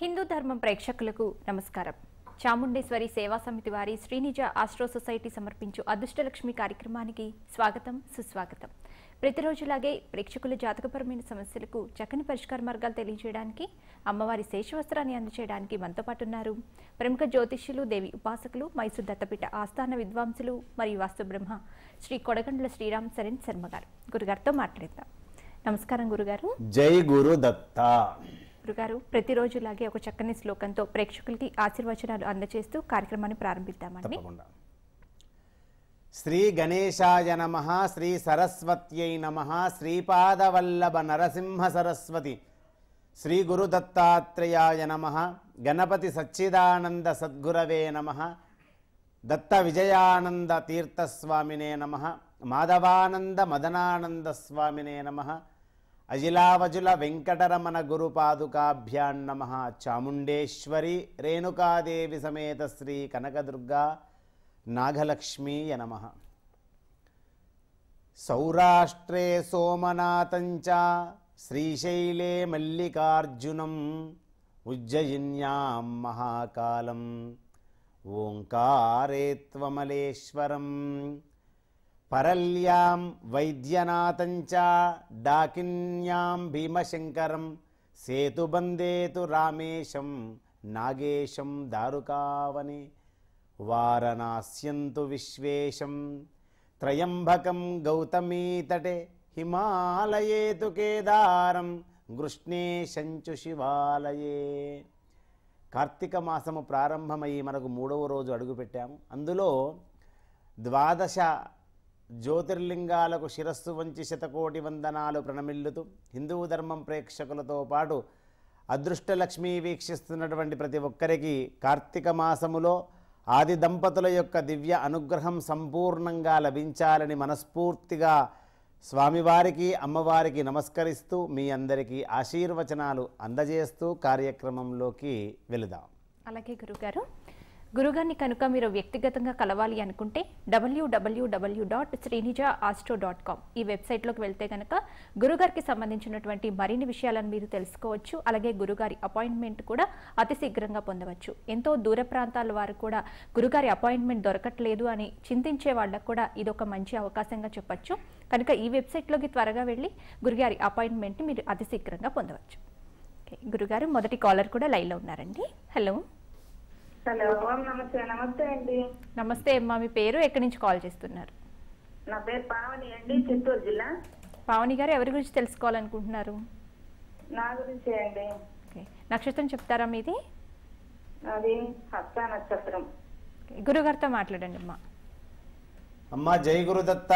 హిందూ ధర్మం ప్రేక్షకులకు నమస్కారం చాముండేశ్వరి సేవా సమితి వారి శ్రీనిజ ఆస్ట్రో సొసైటీ సమర్పించు అదృష్టలక్ష్మి కార్యక్రమానికి స్వాగతం సుస్వాగతం ప్రతిరోజులాగే ప్రేక్షకుల జాతకపరమైన సమస్యలకు చక్కని పరిష్కార మార్గాలు తెలియజేయడానికి అమ్మవారి శేషవస్త్రాన్ని అందజేయడానికి మనతో పాటు ఉన్నారు ప్రముఖ జ్యోతిష్యులు దేవి ఉపాసకులు మైసూర్ దత్తపీఠ ఆస్థాన విద్వాంసులు మరియు వాస్తు బ్రహ్మ శ్రీ కొడగండ్ల శ్రీరామ్ సరణ్ శర్మ గారు గురుగారితో మాట్లాడతాం నమస్కారం గురుగారు జై గురు దత్త గురుగారు ప్రతిరోజులాగే ఒక చక్కని శ్లోకంతో ప్రేక్షకులకి ఆశీర్వచనాలు అందజేస్తూ కార్యక్రమాన్ని ప్రారంభిద్దామండి తప్పకుండా శ్రీ గణేశాయ నమ శ్రీ సరస్వత్యై నమ శ్రీపాదవల్లభ నరసింహ సరస్వతి శ్రీ గురు దత్తాత్రేయాయ నమ గణపతి సచ్చిదానంద సద్గురవే నమ దత్త విజయానంద తీర్థస్వామినే నమ మాధవానంద మదనానంద స్వామినే నమ అజిలావజుల వెంకటరమణ గురుపాదుకాభ్యాం నమ చాముండేశ్వరి రేణుకాదేవి సమేత శ్రీ కనకదుర్గా నాగలక్ష్మీయ నమ సౌరాష్ట్రే సోమనాథంచ శ్రీశైలే మల్లికార్జునం ఉజ్జయిన్యాం మహాకాలం ఓంకారే త్వమలేశ్వరం పరల్యాం వైద్యనాథంచ డాకిన్యాం భీమశంకరం సేతుబందేతు రామేశం నాగేశం దారుకావని వారణాస్యంతు విశ్వేశం త్రయంబకం గౌతమీతటే హిమాలయేతు కేదారం గృష్ణేశంచు శివాలయే కార్తీక మాసము ప్రారంభమయ్యి మనకు మూడవ రోజు అడుగుపెట్టాము అందులో ద్వాదశ జ్యోతిర్లింగాలకు శిరస్సు వంచి శతకోటి వందనాలు ప్రణమిల్లుతూ హిందూ ధర్మం ప్రేక్షకులతో పాటు అదృష్టలక్ష్మి వీక్షిస్తున్నటువంటి ప్రతి ఒక్కరికి కార్తీక మాసములో ఆది దంపతుల యొక్క దివ్య అనుగ్రహం సంపూర్ణంగా లభించాలని మనస్ఫూర్తిగా స్వామివారికి అమ్మవారికి నమస్కరిస్తూ మీ అందరికీ ఆశీర్వచనాలు అందజేస్తూ కార్యక్రమంలోకి వెళుదాం అలాగే గురుగారు గురుగారిని కనుక మీరు వ్యక్తిగతంగా కలవాలి అనుకుంటే W W W dot Srinija astro dot com ఈ వెబ్సైట్లోకి వెళ్తే కనుక గురుగారికి సంబంధించినటువంటి మరిన్ని విషయాలను మీరు తెలుసుకోవచ్చు అలాగే గురుగారి అపాయింట్మెంట్ కూడా అతి శీఘ్రంగా పొందవచ్చు ఎంతో దూర ప్రాంతాల వారు కూడా గురుగారి అపాయింట్మెంట్ దొరకట్లేదు అని చింతించే వాళ్ళకు కూడా ఇది ఒక మంచి అవకాశంగా చెప్పొచ్చు కనుక ఈ వెబ్సైట్లోకి త్వరగా వెళ్ళి గురుగారి అపాయింట్మెంట్ని మీరు అతి శీఘ్రంగా పొందవచ్చు ఓకే, గురుగారు మొదటి కాలర్ కూడా లైన్లో ఉన్నారండి హలో హలో ఓం నమస్తే నమస్తే అండి నమస్తే అమ్మా మీ పేరు ఎక్కడి నుంచి కాల్ చేస్తున్నారు నా పేరు పావని అండి చిత్తూరు జిల్లా పావని గారు ఎవరి గురించి తెలుసుకోవాలనుకుంటున్నారు నా గురించే అండి ఓకే నక్షత్రం చెప్తారా మీది అది హస్త నక్షత్రం ఓకే, గురుగారితో మాట్లాడండి అమ్మా అమ్మా జై గురుదత్త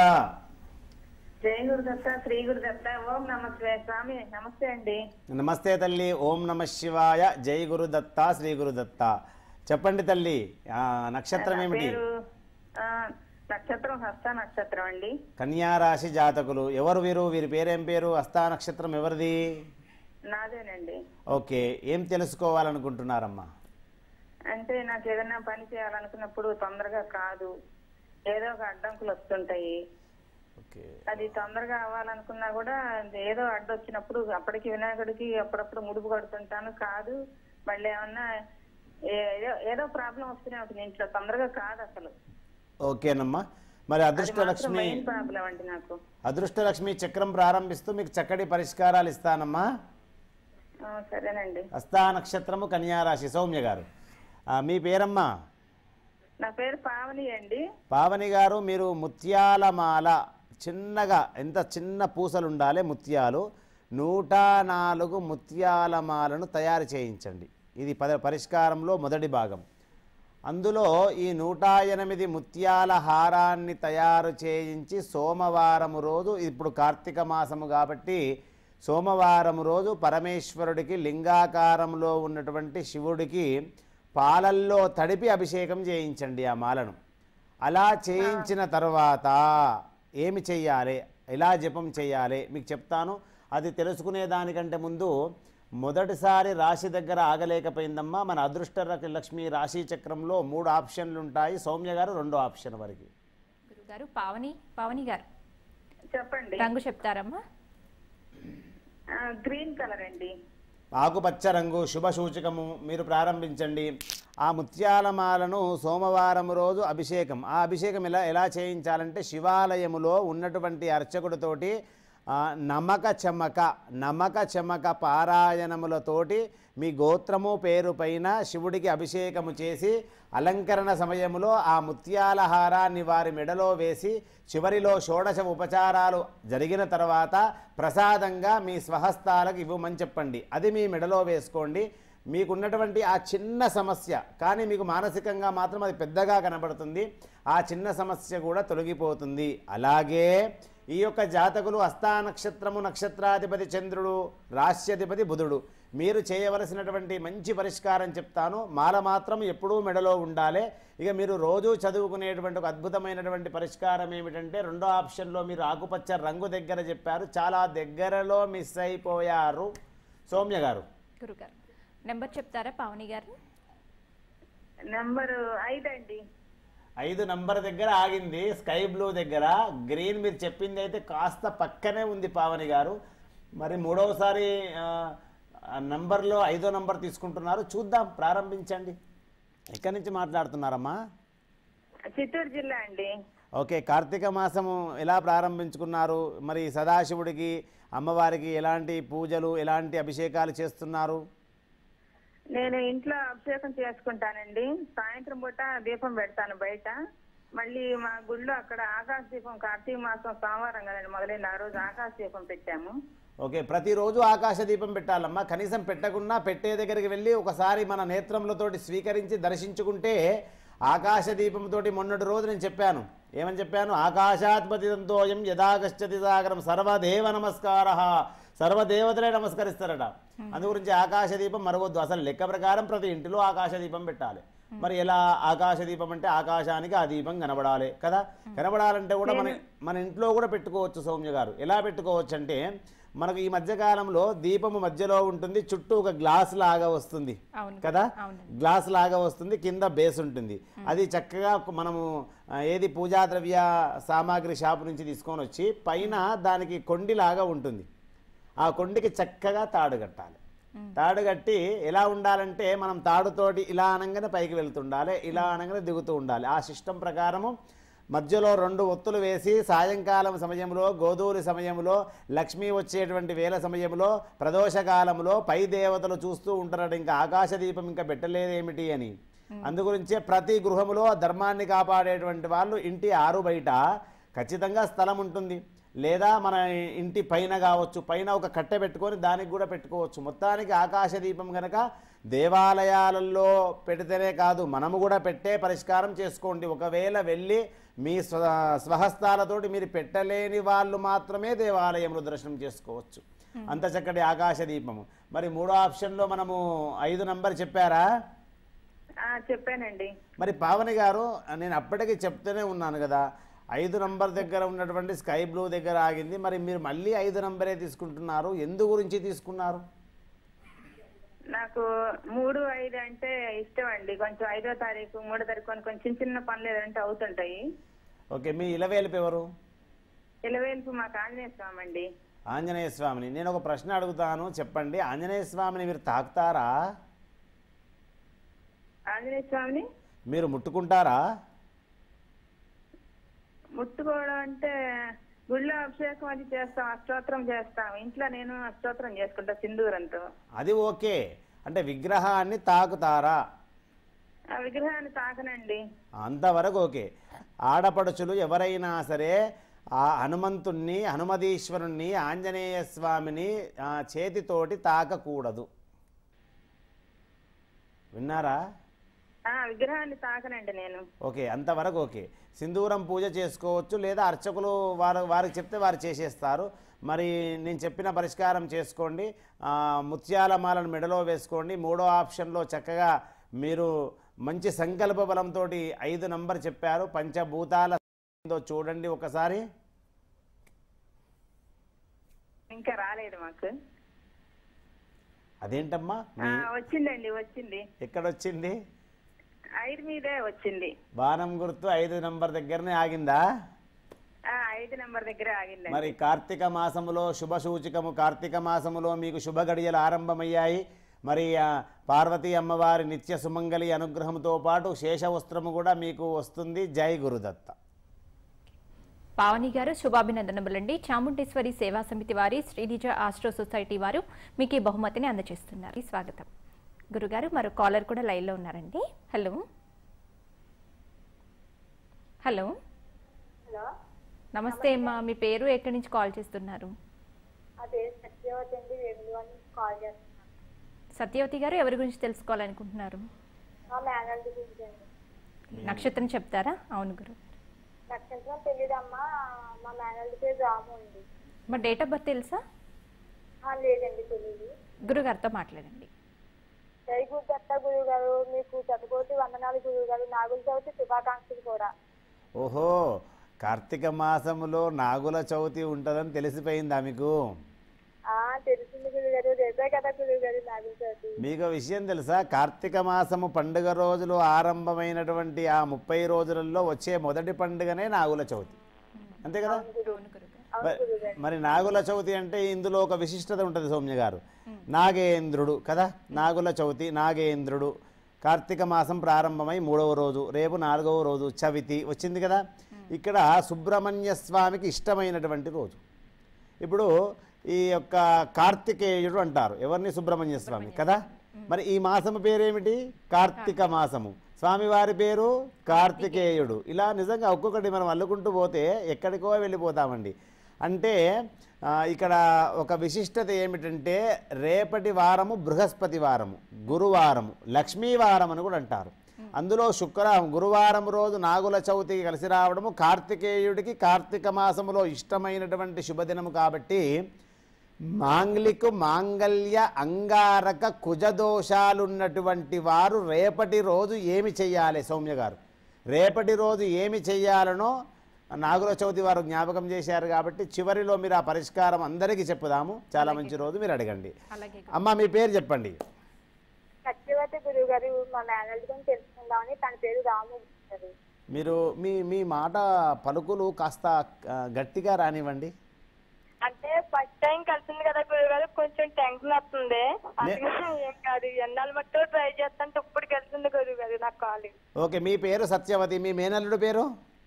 జయ గురుదత్త శ్రీ గురుదత్త ఓం నమస్తే స్వామి నమస్తే అండి నమస్తే తల్లి ఓం నమ శివాయ జై గురుదత్త శ్రీ గురుదత్త చెప్పండి తల్లి ఆ, నక్షత్రం నా ఏమిటి పేరు ఆ, నక్షత్రం హస్త నక్షత్రం అండి కన్యారాశి జాతకులు ఎవరు వీరు వీరి పేరేం పేరు హస్తా నక్షత్రం ఎవరిది నాదేనండి ఓకే ఏం తెలుసుకోవాలనుకుంటున్నారమ్మా అంటే నాకు ఏదైనా పని చేయాలనుకున్నప్పుడు తొందరగా కాదు ఏదో ఒక అడ్డంకులు వస్తుంటాయి ఓకే అది తొందరగా అవ్వాలనుకున్నా కూడా ఏదో అడ్డొచ్చినప్పుడు అప్పటికి వినాయకుడికి అప్పుడప్పుడు ముడుపు కడుతుంటాను కాదు మళ్ళీ ఏమన్నా ఏదో ఏదో ప్రాబ్లం వస్తూనే ఉంటుంది ఇంట్లో తొందరగా కాదు అసలు ఓకేనమ్మా మరి అదృష్టలక్ష్మి మెయిన్ ప్రాబ్లం అండి నాకు అదృష్టలక్ష్మి చక్రం ప్రారంభిస్తూ మీకు చక్కటి పరిష్కారాలు ఇస్తానమ్మా ఆ, సరేనండి హస్తా నక్షత్రము కన్యారాశి సౌమ్య గారు ఆ, మీ పేరమ్మా నా పేరు పావని అండి పావని గారు మీరు ముత్యాల మాల చిన్నగా ఎంత చిన్న పూసలు ఉండాలి ముత్యాలు నూట నాలుగు ముత్యాల మాలను తయారు చేయించండి ఇది పద పరిష్కారంలో మొదటి భాగం అందులో ఈ నూట ఎనిమిది ముత్యాల హారాన్ని తయారు చేయించి సోమవారము రోజు ఇప్పుడు కార్తీక మాసము కాబట్టి సోమవారం రోజు పరమేశ్వరుడికి లింగాకారంలో ఉన్నటువంటి శివుడికి పాలల్లో తడిపి అభిషేకం చేయించండి ఆ మాలను అలా చేయించిన తర్వాత ఏమి చెయ్యాలి ఎలా జపం చేయాలి మీకు చెప్తాను అది తెలుసుకునే దానికంటే ముందు మొదటిసారి రాశి దగ్గర ఆగలేకపోయిందమ్మా మన అదృష్ట ర- లక్ష్మి రాశి చక్రంలో మూడు ఆప్షన్లు ఉంటాయి సౌమ్య గారు రెండో ఆప్షన్ వరకు గురుగారు పావని పావని గారు చెప్పండి రంగు చెప్తారమ్మా గ్రీన్ కలర్ అండి ఆకుపచ్చ రంగు శుభ సూచకము మీరు ప్రారంభించండి ఆ ముత్యాలమాలను సోమవారం రోజు అభిషేకం ఆ అభిషేకం ఎలా ఎలా చేయించాలంటే శివాలయములో ఉన్నటువంటి అర్చకుడితోటి ఆ, నమక చెమక నమక చెమక పారాయణములతోటి మీ గోత్రము పేరు పైన శివుడికి అభిషేకము చేసి అలంకరణ సమయంలో ఆ ముత్యాల హారాన్ని వారి మెడలో వేసి చివరిలో షోడశ ఉపచారాలు జరిగిన తర్వాత ప్రసాదంగా మీ స్వహస్తాలకు ఇవ్వమని చెప్పండి అది మీ మెడలో వేసుకోండి మీకున్నటువంటి ఆ చిన్న సమస్య కానీ మీకు మానసికంగా మాత్రం అది పెద్దగా కనబడుతుంది ఆ చిన్న సమస్య కూడా తొలగిపోతుంది అలాగే ఈ యొక్క జాతకులు హస్తా నక్షత్రము నక్షత్రాధిపతి చంద్రుడు రాశ్యాధిపతి బుధుడు మీరు చేయవలసినటువంటి మంచి పరిష్కారం చెప్తాను మాల మాత్రం ఎప్పుడూ మెడలో ఉండాలి ఇక మీరు రోజు చదువుకునేటువంటి ఒక అద్భుతమైనటువంటి పరిష్కారం ఏమిటంటే రెండో ఆప్షన్లో మీరు ఆకుపచ్చ రంగు దగ్గర చెప్పారు చాలా దగ్గరలో మిస్ అయిపోయారు సౌమ్య గారు గురుగారు నెంబర్ చెప్తారా పావని గారు నెంబరు ఐదు అండి ఐదు నంబర్ దగ్గర ఆగింది స్కై బ్లూ దగ్గర గ్రీన్ మీరు చెప్పింది అయితే కాస్త పక్కనే ఉంది పావని గారు మరి మూడవసారి ఆ, ఆ నంబర్లో ఐదో నంబర్ తీసుకుంటున్నారు చూద్దాం ప్రారంభించండి ఎక్కడి నుంచి మాట్లాడుతున్నారమ్మా చిత్తూరు జిల్లా అండి ఓకే కార్తీక మాసము ఎలా ప్రారంభించుకున్నారు మరి సదాశివుడికి అమ్మవారికి ఎలాంటి పూజలు ఎలాంటి అభిషేకాలు చేస్తున్నారు నేను ఇంట్లో అభిషేకం చేసుకుంటానండి సాయంత్రం పూట దీపం పెడతాను బయట మళ్ళీ మా గుళ్ళో అక్కడ ఆకాశ దీపం కార్తీక మాసం సోమవారం కదండి మొదలైన ఆ రోజు ఆకాశ దీపం పెట్టాము ఓకే ప్రతిరోజు ఆకాశ దీపం పెట్టాలమ్మా కనీసం పెట్టకున్నా పెట్టే దగ్గరికి వెళ్ళి ఒకసారి మన నేత్రములతోటి స్వీకరించి దర్శించుకుంటే ఆకాశ దీపంతోటి మొన్నటి రోజు నేను చెప్పాను ఏమని చెప్పాను ఆకాశాత్మతిదంతోయం యథాగచ్చతి సాగరం సర్వదేవ నమస్కార సర్వదేవతలే నమస్కరిస్తారట అందు గురించి ఆకాశ దీపం మరవద్దు అసలు లెక్క ప్రకారం ప్రతి ఇంటిలో ఆకాశ దీపం పెట్టాలి మరి ఎలా ఆకాశ దీపం అంటే ఆకాశానికి ఆ దీపం కనబడాలి కదా కనబడాలంటే కూడా మన మన ఇంట్లో కూడా పెట్టుకోవచ్చు సౌమ్య గారు ఎలా పెట్టుకోవచ్చు అంటే మనకు ఈ మధ్యకాలంలో దీపము మధ్యలో ఉంటుంది చుట్టూ ఒక గ్లాస్ లాగా వస్తుంది అవును కదా అవునండి గ్లాస్ లాగా వస్తుంది కింద బేస్ ఉంటుంది అది చక్కగా ఒక మనము ఆ, ఏది పూజా ద్రవ్య సామాగ్రి షాపు నుంచి తీసుకొని వచ్చి పైన దానికి కొండిలాగా ఉంటుంది ఆ కొండికి చక్కగా తాడు కట్టాలి తాడు కట్టి ఎలా ఉండాలంటే మనం తాడుతోటి ఇలా అనగానే పైకి వెళ్తుండాలి ఇలా అనగానే దిగుతూ ఉండాలి ఆ సిస్టమ్ ప్రకారము మధ్యలో రెండు ఒత్తులు వేసి సాయంకాలం సమయంలో గోధూరి సమయంలో లక్ష్మి వచ్చేటువంటి వేల సమయంలో ప్రదోషకాలంలో పై దేవతలు చూస్తూ ఉంటారట ఇంకా ఆకాశ దీపం ఇంకా పెట్టలేదేమిటి అని అందుగురించే ప్రతి గృహములో ధర్మాన్ని కాపాడేటువంటి వాళ్ళు ఇంటి ఆరు బయట ఖచ్చితంగా స్థలం ఉంటుంది లేదా మన ఇంటి పైన కావచ్చు పైన ఒక కట్టె పెట్టుకొని దానికి కూడా పెట్టుకోవచ్చు మొత్తానికి ఆకాశ దీపం కనుక దేవాలయాలలో పెడితేనే కాదు మనము కూడా పెట్టే పరిష్కారం చేసుకోండి ఒకవేళ వెళ్ళి మీ స్వ స్వహస్తాలతోటి మీరు పెట్టలేని వాళ్ళు మాత్రమే దేవాలయంలో దర్శనం చేసుకోవచ్చు అంత చక్కటి ఆకాశ దీపము మరి మూడో ఆప్షన్లో మనము ఐదు నంబర్ చెప్పారా ఆ, చెప్పానండి మరి పావని గారు నేను అప్పటికి చెప్తూనే ఉన్నాను కదా ఐదు నంబర్ దగ్గర ఉన్నటువంటి స్కై బ్లూ దగ్గర ఆగింది మరి మీరు మళ్ళీ ఐదు నంబరే తీసుకుంటున్నారు ఎందు గురించి తీసుకున్నారు నాకు మూడు ఐదు అంటే ఇష్టం అండి కొంచెం ఐదో తారీఖు మూడో తారీఖు కొన్ని కొంచెం చిన్న చిన్న పనులు ఏదంటే అవుతుంటాయి ఓకే మీ ఇలవేలుపు ఎవరు ఇలవేల్పు మాకు ఆంజనేయ స్వామి అండి ఆంజనేయ స్వామిని నేను ఒక ప్రశ్న అడుగుతాను చెప్పండి ఆంజనేయ స్వామిని మీరు తాకుతారా ఆంజనేయ స్వామిని మీరు ముట్టుకుంటారా ముట్టుకోవడం అంటే గుళ్ళో అభిషేకం అది చేస్తాం అష్టోత్తరం చేస్తాం ఇంట్లో నేను అష్టోత్తరం చేసుకుంటా సింధూరంతో అది ఓకే అంటే విగ్రహాన్ని తాకుతారా ఆ విగ్రహాన్ని తాకనండి అంతవరకు ఓకే ఆడపడుచులు ఎవరైనా సరే ఆ హనుమంతుణ్ణి హనుమదీశ్వరుణ్ణి ఆంజనేయ స్వామిని ఆ, చేతితోటి తాకకూడదు విన్నారా ఆ విగ్రహాన్ని తాకనండి నేను ఓకే అంతవరకు ఓకే సింధూరం పూజ చేసుకోవచ్చు లేదా అర్చకులు వారు వారికి చెప్తే వారు చేసేస్తారు మరి నేను చెప్పిన పరిష్కారం చేసుకోండి ఆ, ముత్యాల మాలను మెడలో వేసుకోండి మూడో ఆప్షన్లో చక్కగా మీరు మంచి సంకల్ప బలంతో ఐదు నంబర్ చెప్పారు పంచభూతాల ఏందో చూడండి ఒకసారి ఇంకా రాలేదు మాకు అదేంటమ్మా ఆ, మీ వచ్చిందండి వచ్చింది ఎక్కడొచ్చింది ఐదు మీదే వచ్చింది బాణం గుర్తు ఐదు నంబర్ దగ్గరనే ఆగిందా ఆ ఐదు నెంబర్ దగ్గర ఆగిందండి మరి కార్తీక మాసములో శుభ సూచికము కార్తీక మాసములో మీకు శుభ గడియలు ఆరంభమయ్యాయి మరి ఆ, పార్వతీ అమ్మవారి నిత్య సుమంగళి అనుగ్రహంతో పాటు శేషవస్త్రము కూడా మీకు వస్తుంది జై గురుదత్త పావని గారు శుభాభినందనములండి చాముండేశ్వరి సేవా సమితి వారి శ్రీనిజ ఆస్ట్రో సొసైటీ వారు మీకు ఈ బహుమతిని అందజేస్తున్నారు స్వాగతం గురుగారు మరో కాలర్ కూడా లైన్లో ఉన్నారండి హలో హలో హలో నమస్తే అమ్మా మీ పేరు ఎక్కడి నుంచి కాల్ చేస్తున్నారు అదే సత్యవతి అండి వేములవాడ నుంచి కాల్ చేస్తున్నాను సత్యవతి గారు ఎవరి గురించి తెలుసుకోవాలనుకుంటున్నారు మా మేనల్ది గురించి అండి నక్షత్రం చెప్తారా అవును గురు నక్షత్రం తెలియదమ్మా మా మేనల్ది పేరు రాము అండి మా డేట్ ఆఫ్ బర్త్ తెలుసా ఆ, లేదండి తెలియదు గురుగారితో మాట్లాడండి జై గురు దత్త గురువు గారు మీకు శతకోటి వందనాలు గురువు గారు నాగుల చవితి శుభాకాంక్షలు కూడా ఓహో కార్తీక మాసములో నాగుల చవితి ఉంటుందని తెలిసిపోయిందా మీకు ఆ తెలిసింది గురువు గారు రేపే కదా గురువు గారు నాగుల చవితి మీకు విషయం తెలుసా కార్తీక మాసము పండుగ రోజులు ఆరంభమైనటువంటి ఆ ముప్పై రోజులలో వచ్చే మొదటి పండుగనే నాగుల చవితి అంతే కదా అవును గురుగారు మరి- మరి నాగుల చవితి అంటే ఇందులో ఒక విశిష్టత ఉంటుంది సౌమ్య గారు నాగేంద్రుడు కదా నాగుల చవితి నాగేంద్రుడు కార్తీక మాసం ప్రారంభమై మూడవ రోజు రేపు నాలుగవ రోజు చవితి వచ్చింది కదా ఇక్కడ సుబ్రహ్మణ్య స్వామికి ఇష్టమైనటువంటి రోజు ఇప్పుడు ఈ యొక్క కార్తికేయుడు అంటారు ఎవరిని సుబ్రహ్మణ్య స్వామి కదా మరి ఈ మాసము పేరేమిటి కార్తీక మాసము స్వామివారి పేరు కార్తికేయుడు ఇలా నిజంగా ఒక్కొక్కటి మనం అల్లుకుంటూ పోతే ఎక్కడికో వెళ్ళిపోతామండి అంటే ఆ, ఇక్కడ ఒక విశిష్టత ఏమిటంటే రేపటి వారము బృహస్పతి వారము గురువారము లక్ష్మీ వారం అని కూడా అంటారు అందులో శుక్రవారం గురువారం రోజు నాగుల చవితికి కలిసి రావడము కార్తికేయుడికి కార్తీక మాసములో ఇష్టమైనటువంటి శుభదినము కాబట్టి మాంగ్లికు మాంగళ్య అంగారక కుజదోషాలున్నటువంటి వారు రేపటి రోజు ఏమి చెయ్యాలి సౌమ్య గారు రేపటి రోజు ఏమి చెయ్యాలనో నాగుల చవితి వారు జ్ఞాపకం చేశారు కాబట్టి చివరిలో మీరు ఆ పరిష్కారం అందరికీ చెప్పుదాము చాలా మంచి రోజు మీరు అడగండి అలాగే అమ్మ మీ పేరు చెప్పండి సత్యవతి గురువు గారు మా మేనల్ది గురించి తెలుసుకుందామని తన పేరు రాము గారు మీరు మీ మీ మాట పలుకులు కాస్త ఆ, గట్టిగా రానివ్వండి అంటే ఫస్ట్ టైం కలిసింది కదా గురువు గారు కొంచెం టెన్షన్ వస్తుంది అందుకని ఏం కాదు ఎన్నాళ్ళు మట్టు ట్రై చేస్తాంటే ఇప్పుడు కలిసింది గురువు గారు నాకు కాల్ ఓకే మీ పేరు సత్యవతి మీ మేనల్లుడు పేరు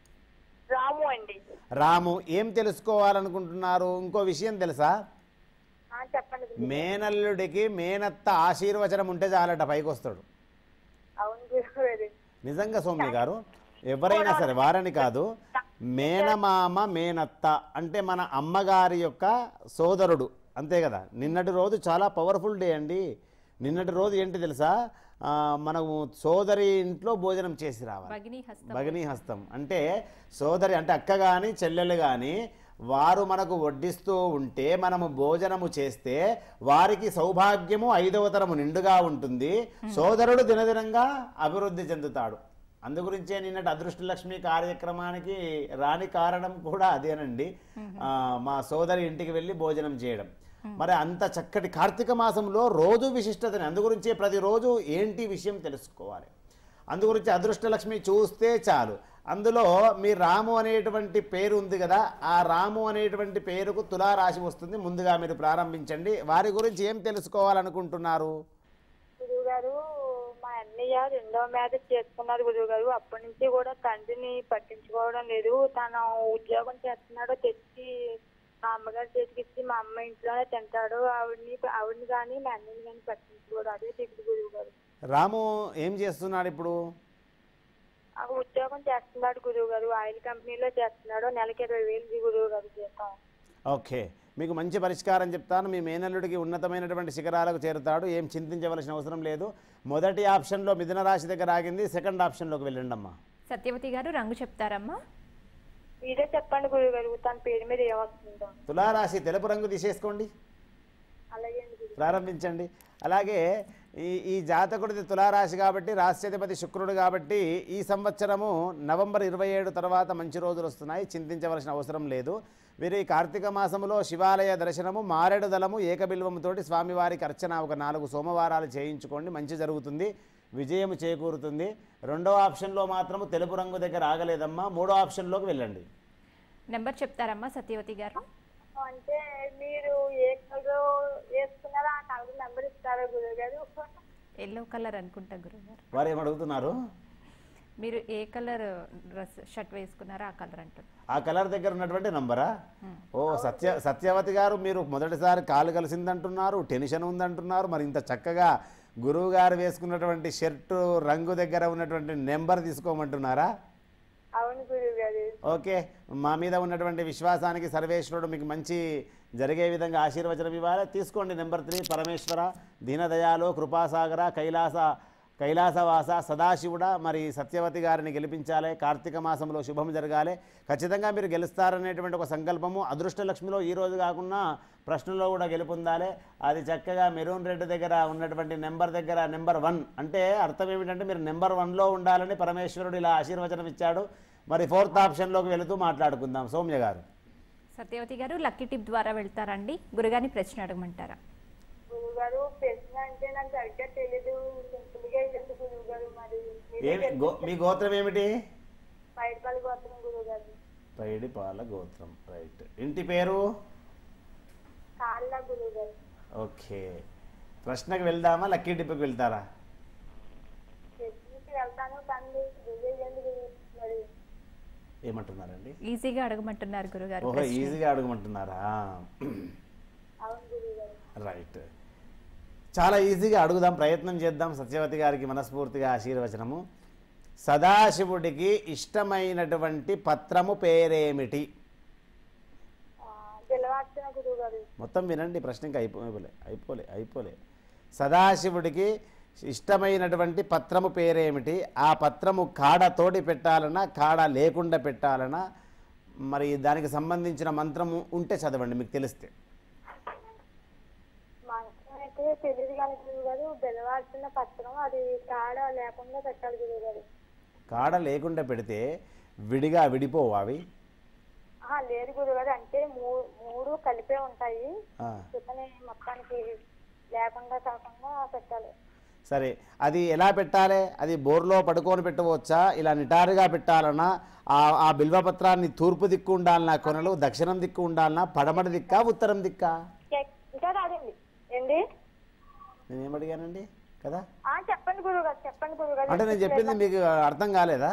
రాము అండి రాము ఏం తెలుసుకోవాలనుకుంటున్నారు ఇంకో విషయం తెలుసా ఆ, చెప్పండి గురువు. మేనల్లుడికి మేనత్త ఆశీర్వచనం ఉంటే చాలట పైకి వస్తాడు అవును గురువు గారు నిజంగా సౌమ్య గారు ఎవరైనా సరే వారని కాదు మేనమామ మేనత్త అంటే మన అమ్మగారి యొక్క సోదరుడు అంతే కదా నిన్నటి రోజు చాలా పవర్ఫుల్ డే అండి నిన్నటి రోజు ఏంటి తెలుసా ఆ, మనము సోదరి ఇంట్లో భోజనం చేసి రావాలి భగిని హస్తం భగినీ హస్తం అంటే సోదరి అంటే అక్క కానీ చెల్లెలు కానీ వారు మనకు వడ్డిస్తూ ఉంటే మనము భోజనము చేస్తే వారికి సౌభాగ్యము ఐదవ తరము నిండుగా ఉంటుంది సోదరుడు దినదినంగా అభివృద్ధి చెందుతాడు అందుగురించే నిన్నటి అదృష్టలక్ష్మి కార్యక్రమానికి రాని కారణం కూడా అదేనండి ఆ, మా సోదరి ఇంటికి వెళ్ళి భోజనం చేయడం మరి అంత చక్కటి కార్తీక మాసంలో రోజు విశిష్టతని అందుగురించే ప్రతిరోజు ఏంటి విషయం తెలుసుకోవాలి అందుగురించి అదృష్టలక్ష్మి చూస్తే చాలు అందులో మీ రాము అనేటువంటి పేరు ఉంది కదా ఆ రాము అనేటువంటి పేరుకు తులారాశి వస్తుంది ముందుగా మీరు ప్రారంభించండి వారి గురించి ఏం తెలుసుకోవాలనుకుంటున్నారు గురువు గారు మా అన్నయ్య రెండో మ్యారేజ్ చేసుకున్నారు గురువు గారు అప్పటి నుంచి కూడా తండ్రిని పట్టించుకోవడం లేదు తను ఉద్యోగం చేస్తున్నాడో తెచ్చి మా అమ్మగారి చేతికి ఇచ్చి మా అమ్మ ఇంట్లోనే తింటాడు ఆవిడని ఆవిడని కానీ మా అన్నయ్యని కానీ పట్టించుకోడు అదే దిగుడు గురువు గారు రాము ఏం చేస్తున్నాడు ఇప్పుడు ఆ ఉద్యోగం చేస్తున్నాడు గురువు గారు ఆయిల్ కంపెనీలో చేస్తున్నాడు నెలకి ఇరవై వేలు గురువు గారు జీతం ఓకే మీకు మంచి పరిష్కారం చెప్తాను మీ మేనల్లుడికి ఉన్నతమైనటువంటి శిఖరాలకు చేరుతాడు ఏం చింతించవలసిన అవసరం లేదు మొదటి ఆప్షన్లో మిథున రాశి దగ్గర ఆగింది సెకండ్ ఆప్షన్లోకి వెళ్ళండి అమ్మా సత్యవతి గారు రంగు చెప్తారమ్మా మీరే చెప్పండి గురువు గారు తన పేరు మీద ఏమొస్తుందో తులారాశి తెలుపు రంగు తీసేసుకోండి అలాగే అండి గురువు ప్రారంభించండి అలాగే ఈ ఈ జాతకుడిది తులారాశి కాబట్టి రాష్ట్రాధిపతి శుక్రుడు కాబట్టి ఈ సంవత్సరము నవంబర్ ఇరవై ఏడు తర్వాత మంచి రోజులు వస్తున్నాయి చింతించవలసిన అవసరం లేదు వీరు ఈ కార్తీక మాసములో శివాలయ దర్శనము మారేడు దళము ఏకబిల్వముతోటి స్వామివారికి అర్చన ఒక నాలుగు సోమవారాలు చేయించుకోండి మంచి జరుగుతుంది విజయం చేకూరుతుంది రెండో ఆప్షన్లో మాత్రము తెలుపు రంగు దగ్గర ఆగలేదమ్మా మూడో ఆప్షన్లోకి వెళ్ళండి నెంబర్ చెప్తారమ్మా సత్యవతి గారు అంటే మీరు ఏ కలర్ వేసుకున్నారో ఆ కలర్ నెంబర్ ఇస్తారా గురువు గారు ఎల్లో కలర్ అనుకుంటా గురుగారు వారు ఏం అడుగుతున్నారు మీరు ఏ కలర్ డ్రెస్ షర్ట్ వేసుకున్నారో ఆ కలర్ అంటున్నారు ఆ కలర్ దగ్గర ఉన్నటువంటి నంబరా ఓ సత్య సత్యవతి గారు మీరు మొదటిసారి కాలు కలిసిందంటున్నారు టెన్షన్ ఉందంటున్నారు మరి ఇంత చక్కగా గురువు గారు వేసుకున్నటువంటి షర్టు రంగు దగ్గర ఉన్నటువంటి నెంబర్ తీసుకోమంటున్నారా అవును గురువు గారు ఓకే మా మీద ఉన్నటువంటి విశ్వాసానికి సర్వేశ్వరుడు మీకు మంచి జరిగే విధంగా ఆశీర్వచనం ఇవ్వాలి తీసుకోండి నెంబర్ త్రీ పరమేశ్వర దీనదయాలు కృపాసాగర కైలాస కైలాసవాస సదాశివుడ మరి సత్యవతి గారిని గెలిపించాలి కార్తీక మాసంలో శుభం జరగాలి ఖచ్చితంగా మీరు గెలుస్తారనేటువంటి ఒక సంకల్పము అదృష్టలక్ష్మిలో ఈ రోజు కాకుండా ప్రశ్నలో కూడా గెలుపొందాలి అది చక్కగా మెరూన్ రెడ్ దగ్గర ఉన్నటువంటి నెంబర్ దగ్గర నెంబర్ వన్ అంటే అర్థం ఏమిటంటే మీరు నెంబర్ వన్లో ఉండాలని పరమేశ్వరుడు ఇలా ఆశీర్వచనం ఇచ్చాడు మరి ఫోర్త్ ఆప్షన్లోకి వెళుతూ మాట్లాడుకుందాం సౌమ్య గారు సత్యవతి గారు లక్కీ టిప్ ద్వారా వెళ్తారండి గురుగారిని ప్రశ్న అడగమంటారా గురువు గారు ప్రశ్న అంటే నాకు సరిగ్గా తెలీదు సింపుల్ గా ఇవ్వండి గురువు గారు మరి మీరే ఏమి గో మీ గోత్రం ఏమిటి బయటపల్లి గోత్రం గురువు గారు పైడి పాల గోత్రం రైట్ ఇంటి పేరు కాళ్ళ గురువు గారు ఓకే ప్రశ్నకు వెళ్దామా లక్కీ టిప్కి వెళ్తారా ప్రశ్నకి వెళ్తాను కానీ గురువు ఇవ్వండి గురువు మరి ఏమంటున్నారండి ఈజీగా అడగమంటున్నారు గురుగారు ఓహో ప్రశ్న. ఈజీగా అడగమంటున్నారా అవును గురువు గారు రైట్ చాలా ఈజీగా అడుగుదాం ప్రయత్నం చేద్దాం సత్యవతి గారికి మనస్ఫూర్తిగా ఆశీర్వచనము సదాశివుడికి ఇష్టమైనటువంటి పత్రము పేరేమిటి ఆ, జలవార్చన గురువు గారు మొత్తం వినండి ప్రశ్న ఇంకా అయిపోలే అయిపోలే అయిపోలే సదాశివుడికి ఇష్టమైనటువంటి పత్రము పేరేమిటి ఆ పత్రము కాడతోటి పెట్టాలనా కాడ లేకుండా పెట్టాలనా మరి దానికి సంబంధించిన మంత్రము ఉంటే చదవండి మీకు తెలిస్తే మంచం అయితే తెలియదు కానీ గురువు గారు బెలవాల్సిన పత్రం అది కాడ లేకుండా పెట్టాలి గురువు గారు కాడ లేకుండా పెడితే విడిగా విడిపోవు అవి ఆహా, లేదు గురువు గారు అంటే మూ- మూడు కలిపే ఉంటాయి ఆ, చికెన్ మొత్తానికి లేకుండా కాకుండా పెట్టాలి సరే అది ఎలా పెట్టాలి అది బోర్లో పడుకొని పెట్టవచ్చా ఇలా నిటారుగా పెట్టాలన్నా ఆ ఆ బిల్వపత్రాన్ని తూర్పు దిక్కు ఉండాలన్నా కొనలు దక్షిణం దిక్కు ఉండాలన్నా పడమటి దిక్కా ఉత్తరం దిక్కా ఇంకా- ఇంకా రాదండి ఏంటి నేనేం అడిగానండి కదా ఆ చెప్పండి గురువు గారు చెప్పండి గురువు గారు అంటే నేను చెప్పింది మీకు అర్థం కాలేదా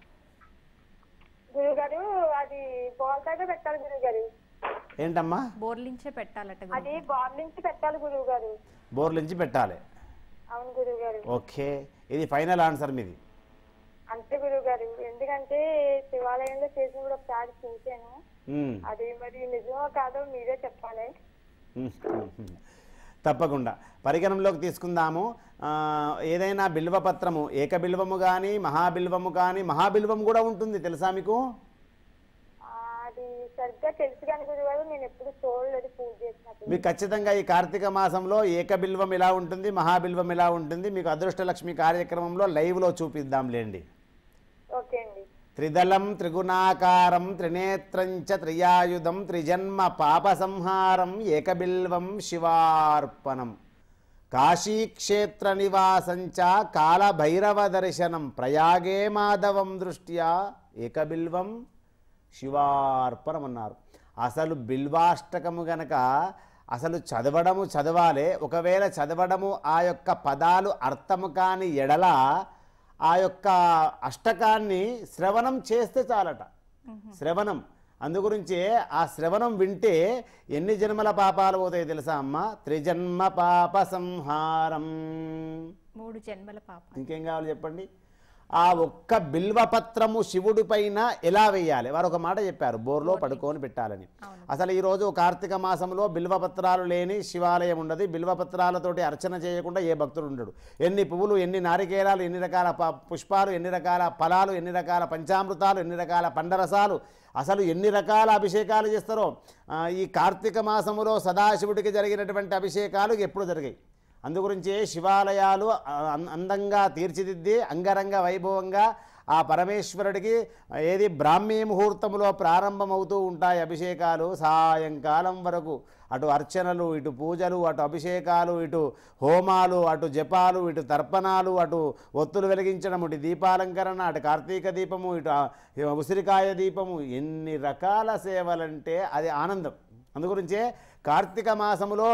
గురువు గారు అది బోల్తాగా పెట్టాలి గురువు గారు ఏంటమ్మా బోర్లించే పెట్టాలట గురు అది బాల్ నుంచి పెట్టాలి గురువు గారు బోర్లించి పెట్టాలి అవును గురువు గారు ఓకే ఇది ఫైనల్ ఆన్సర్ మీది అంతే గురువు గారు ఎందుకంటే శివాలయంలో చేసినప్పుడు ఒకసారి చూశాను ఉమ్, అది మరి నిజమో కాదో మీరే చెప్పాలి ఉమ్, ఉమ్, ఉమ్. తప్పకుండా పరిగణంలోకి తీసుకుందాము ఆ, ఏదైనా బిల్వపత్రము ఏకబిల్వము కానీ మహాబిల్వము కానీ మహాబిల్వం కూడా ఉంటుంది తెలుసా మీకు ఆ, అది సరిగ్గా తెలుసు కానీ గురువు గారు నేను ఎప్పుడు చూడలేదు పూజ చేసినప్పుడు మీకు ఖచ్చితంగా ఈ కార్తీక మాసంలో ఏకబిల్వం ఎలా ఉంటుంది మహాబిల్వం ఎలా ఉంటుంది మీకు అదృష్టలక్ష్మి కార్యక్రమంలో లైవ్లో చూపిద్దాంలేండి ఓకే అండి త్రిదళం త్రిగుణాకారం త్రినేత్రంచ త్రియాయుధం త్రిజన్మ పాప సంహారం ఏకబిల్వం శివార్పణం కాశీక్షేత్ర నివాసంచ కాలభైరవ దర్శనం ప్రయాగే మాధవం దృష్ట్యా ఏకబిల్వం శివార్పణం అన్నారు అసలు బిల్వాష్టకము గనక అసలు చదవడము చదవాలే ఒకవేళ చదవడము ఆ యొక్క పదాలు అర్థము కాని ఎడల ఆ యొక్క అష్టకాన్ని శ్రవణం చేస్తే చాలట శ్రవణం అందుగురించే ఆ శ్రవణం వింటే ఎన్ని జన్మల పాపాలు పోతాయి తెలుసా అమ్మ త్రిజన్మ పాప సంహారం మూడు జన్మల పాప ఇంకేం కావాలి చెప్పండి ఆ ఒక్క బిల్వపత్రము శివుడి పైన ఎలా వేయాలి వారు ఒక మాట చెప్పారు బోర్లో పడుకొని పెట్టాలని అసలు ఈరోజు కార్తీక మాసంలో బిల్వపత్రాలు లేని శివాలయం ఉండదు బిల్వపత్రాలతోటి అర్చన చేయకుండా ఏ భక్తుడు ఉండడు ఎన్ని పువ్వులు ఎన్ని నారికేలాలు ఎన్ని రకాల ప- పుష్పాలు ఎన్ని రకాల ఫలాలు ఎన్ని రకాల పంచామృతాలు ఎన్ని రకాల పండరసాలు అసలు ఎన్ని రకాల అభిషేకాలు చేస్తారో ఆ, ఈ కార్తీక మాసములో సదాశివుడికి జరిగినటువంటి అభిషేకాలు ఎప్పుడు జరిగాయి అందుగురించే శివాలయాలు ఆ, అం- అందంగా తీర్చిదిద్ది అంగరంగ వైభవంగా ఆ పరమేశ్వరుడికి ఏది బ్రాహ్మీ ముహూర్తములో ప్రారంభమవుతూ ఉంటాయి అభిషేకాలు సాయంకాలం వరకు అటు అర్చనలు ఇటు పూజలు అటు అభిషేకాలు ఇటు హోమాలు అటు జపాలు ఇటు తర్పణాలు అటు ఒత్తులు వెలిగించడం ఇటు దీపాలంకరణ అటు కార్తీక దీపము ఇటు ఆ ఉసిరికాయ దీపము ఎన్ని రకాల సేవలంటే అది ఆనందం అందుగురించే కార్తీక మాసములో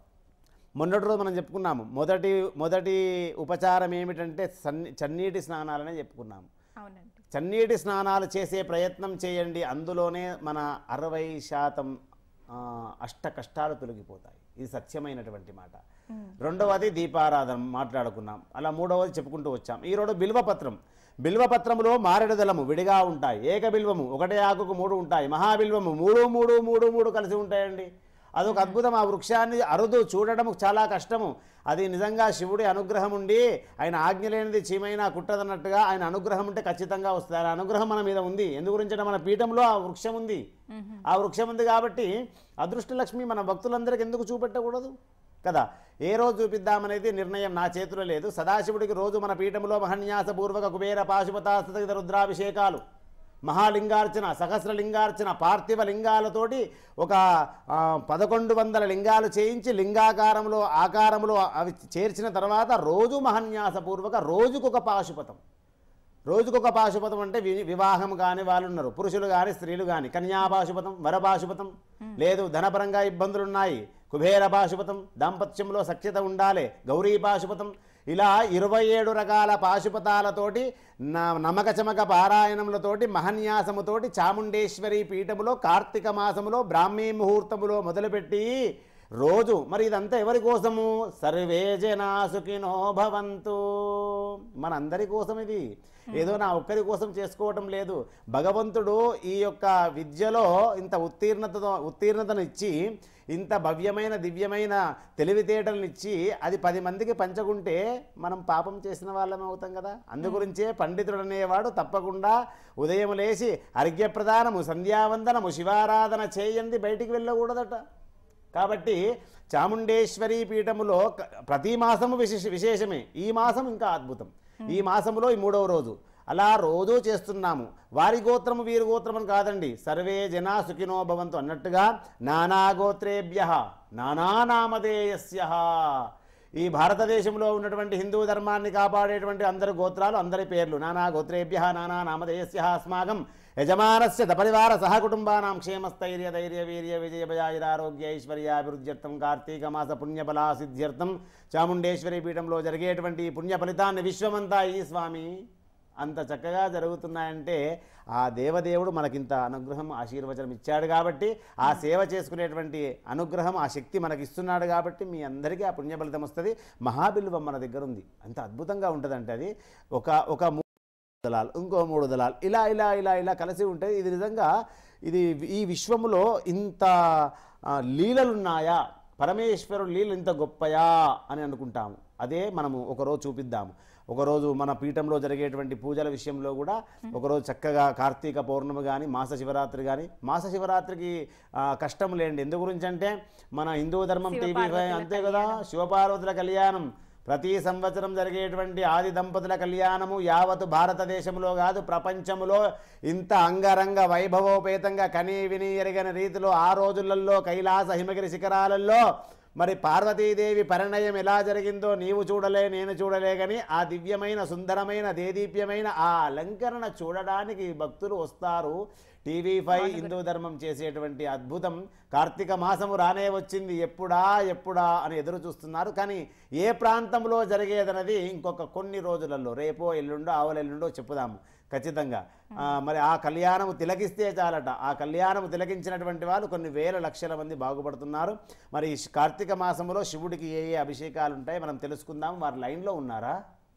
మొన్నటి రోజు మనం చెప్పుకున్నాము మొదటి మొదటి ఉపచారం ఏమిటంటే సన్ని చన్నీటి స్నానాలనే చెప్పుకున్నాము అవునండి చన్నీటి స్నానాలు చేసే ప్రయత్నం చేయండి అందులోనే మన అరవై శాతం ఆ, అష్ట కష్టాలు తొలగిపోతాయి ఇది సత్యమైనటువంటి మాట రెండవది దీపారాధన మాట్లాడుకున్నాం అలా మూడవది చెప్పుకుంటూ వచ్చాం ఈరోజు బిల్వపత్రం బిల్వపత్రములో మారెడుదలము విడిగా ఉంటాయి ఏక బిల్వము ఒకటే ఆకుకు మూడు ఉంటాయి మహాబిల్వము మూడు మూడు మూడు మూడు కలిసి ఉంటాయండి అదొక అద్భుతం ఆ వృక్షాన్ని అరుదు చూడడం చాలా కష్టము అది నిజంగా శివుడి అనుగ్రహం ఉండి ఆయన ఆజ్ఞ లేనిది చీమైనా కుట్టదన్నట్టుగా ఆయన అనుగ్రహం ఉంటే ఖచ్చితంగా వస్తుంది ఆయన అనుగ్రహం మన మీద ఉంది ఎందు గురించి మన పీఠంలో ఆ వృక్షం ఉంది ఆ వృక్షం ఉంది కాబట్టి అదృష్టలక్ష్మి మన భక్తులందరికీ ఎందుకు చూపెట్టకూడదు కదా ఏ రోజు చూపిద్దామనేది నిర్ణయం నా చేతిలో లేదు సదాశివుడికి రోజు మన పీఠంలో మహన్యాసపూర్వక కుబేర పాశుపతాస్థిత రుద్రాభిషేకాలు మహాలింగార్చన సహస్ర లింగార్చన పార్థివ లింగాలతోటి ఒక ఆ, పదకొండు వందల లింగాలు చేయించి లింగాకారంలో ఆకారంలో అవి చేర్చిన తర్వాత రోజు మహన్యాసపూర్వక రోజుకొక పాశుపతం రోజుకొక పాశుపతం అంటే వి వివాహం కాని వాళ్ళు ఉన్నారు పురుషులు కానీ స్త్రీలు కానీ కన్యా పాశుపతం వర పాశుపతం లేదు ధనపరంగా ఇబ్బందులు ఉన్నాయి కుబేర పాశుపతం దాంపత్యంలో సఖ్యత ఉండాలి గౌరీ పాశుపతం ఇలా ఇరవై ఏడు రకాల పాశుపతాలతోటి నా నమక చమక పారాయణములతోటి మహన్యాసముతోటి చాముండేశ్వరి పీఠములో కార్తీక మాసములో బ్రాహ్మీ ముహూర్తములో మొదలుపెట్టి రోజు మరి ఇదంతా ఎవరి కోసము సర్వే జనా సుఖినో భవంతు మనందరి కోసం ఇది ఏదో నా ఒక్కరి కోసం చేసుకోవటం లేదు భగవంతుడు ఈ యొక్క విద్యలో ఇంత ఉత్తీర్ణతతో ఉత్తీర్ణతను ఇచ్చి ఇంత భవ్యమైన దివ్యమైన తెలివితేటలను ఇచ్చి అది పది మందికి పంచకుంటే మనం పాపం చేసిన వాళ్ళమే అవుతాం కదా అందుగురించే పండితుడు అనేవాడు తప్పకుండా ఉదయం లేచి అర్ఘ్యప్రదానము సంధ్యావందనము శివారాధన చేయండి బయటికి వెళ్ళకూడదట కాబట్టి చాముండేశ్వరి పీఠములో క- ప్రతి మాసము విశేష విశేషమే ఈ మాసం ఇంకా అద్భుతం ఈ మాసములో ఈ మూడవ రోజు అలా రోజూ చేస్తున్నాము వారి గోత్రము వీరి గోత్రం అని కాదండి సర్వే జనా సుఖినో భవంతు అన్నట్టుగా నానా గోత్రేభ్య నానానామధేయస్య ఈ భారతదేశంలో ఉన్నటువంటి హిందూ ధర్మాన్ని కాపాడేటువంటి అందరి గోత్రాలు అందరి పేర్లు నానా గోత్రేభ్య నానా నామధేయస్య అస్మాకం యజమానస్య దపరివార సహకుటుంబానాం క్షేమస్థైర్య ధైర్య వీర్య విజయ భయాయురారోగ్య ఐశ్వర్యాభివృద్ధ్యర్థం కార్తీక మాస పుణ్యఫలా సిద్ధ్యర్థం చాముండేశ్వరి పీఠంలో జరిగేటువంటి ఈ పుణ్య ఫలితాన్ని విశ్వమంతా ఈ స్వామి అంత చక్కగా జరుగుతున్నాయంటే ఆ దేవదేవుడు మనకింత అనుగ్రహం ఆశీర్వచనం ఇచ్చాడు కాబట్టి ఆ సేవ చేసుకునేటువంటి అనుగ్రహం ఆ శక్తి మనకి ఇస్తున్నాడు కాబట్టి మీ అందరికీ ఆ పుణ్య ఫలితం వస్తుంది మహాబిల్వం మన దగ్గర ఉంది అంత అద్భుతంగా ఉంటుందంటే అది ఒక ఒక మూడు దళాలు ఇంకో మూడు దళాలు ఇలా ఇలా ఇలా ఇలా కలిసి ఉంటే ఇది నిజంగా ఇది ఈ విశ్వములో ఇంత ఆ, లీలలున్నాయా పరమేశ్వరుడు లీలలు ఇంత గొప్పయా అని అనుకుంటాము అదే మనము ఒకరోజు చూపిద్దాము ఒకరోజు మన పీఠంలో జరిగేటువంటి పూజల విషయంలో కూడా ఒకరోజు చక్కగా కార్తీక పౌర్ణమి కానీ మాస శివరాత్రి కానీ మాస శివరాత్రికి ఆ, కష్టం లేండి ఎందు గురించి అంటే మన హిందూ ధర్మం టీవీ శివపార్వతుల అంతే కదా శివపార్వతుల కళ్యాణం ప్రతి సంవత్సరం జరిగేటువంటి ఆది దంపతుల కళ్యాణము యావత్ భారతదేశంలో కాదు ప్రపంచంలో ఇంత అంగరంగ వైభవోపేతంగా కనీ విని ఎరగని రీతిలో ఆ రోజులలో కైలాస హిమగిరి శిఖరాలలో మరి పార్వతీదేవి పరిణయం ఎలా జరిగిందో నీవు చూడలే నేను చూడలే కానీ ఆ దివ్యమైన సుందరమైన దేదీప్యమైన ఆ అలంకరణ చూడడానికి భక్తులు వస్తారు టీవీ ఫైవ్ హిందూ ధర్మం చేసేటువంటి అద్భుతం కార్తీక మాసము రానే వచ్చింది ఎప్పుడా ఎప్పుడా అని ఎదురు చూస్తున్నారు కానీ ఏ ప్రాంతంలో జరిగేదన్నది ఇంకొక కొన్ని రోజులలో రేపో ఎల్లుండో ఆవల ఎల్లుండో చెప్పుదాము ఖచ్చితంగా ఆ, మరి ఆ కళ్యాణము తిలకిస్తే చాలట ఆ కళ్యాణము తిలకించినటువంటి వాళ్ళు కొన్ని వేల లక్షల మంది బాగుపడుతున్నారు మరి ఈ కార్తీక మాసములో శివుడికి ఏ ఏ అభిషేకాలు ఉంటాయి మనం తెలుసుకుందాం వారు లైన్లో ఉన్నారా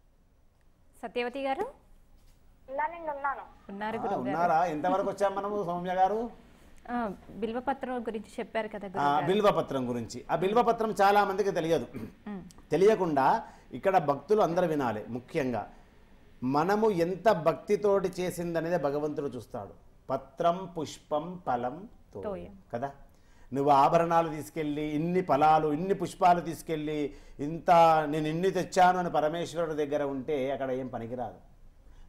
సత్యవతి గారు ఉన్నానండి ఉన్నాను ఉన్నారు ఆ, గురువు గారు ఉన్నారా ఎంతవరకు వచ్చాం మనము సౌమ్య గారు ఆ, బిల్వపత్రం గురించి చెప్పారు కదా ఆ, గురువు గారు బిల్వపత్రం గురించి ఆ బిల్వపత్రం చాలా మందికి తెలియదు ఉమ్, తెలియకుండా ఇక్కడ భక్తులు అందరు వినాలి ముఖ్యంగా మనము ఎంత భక్తితోటి చేసిందనేది భగవంతుడు చూస్తాడు పత్రం పుష్పం ఫలం తోయం తోయం. కదా నువ్వు ఆభరణాలు తీసుకెళ్ళి ఇన్ని ఫలాలు ఇన్ని పుష్పాలు తీసుకెళ్ళి ఇంత నేను ఇన్ని తెచ్చాను అని పరమేశ్వరుడి దగ్గర ఉంటే అక్కడ ఏం పనికిరాదు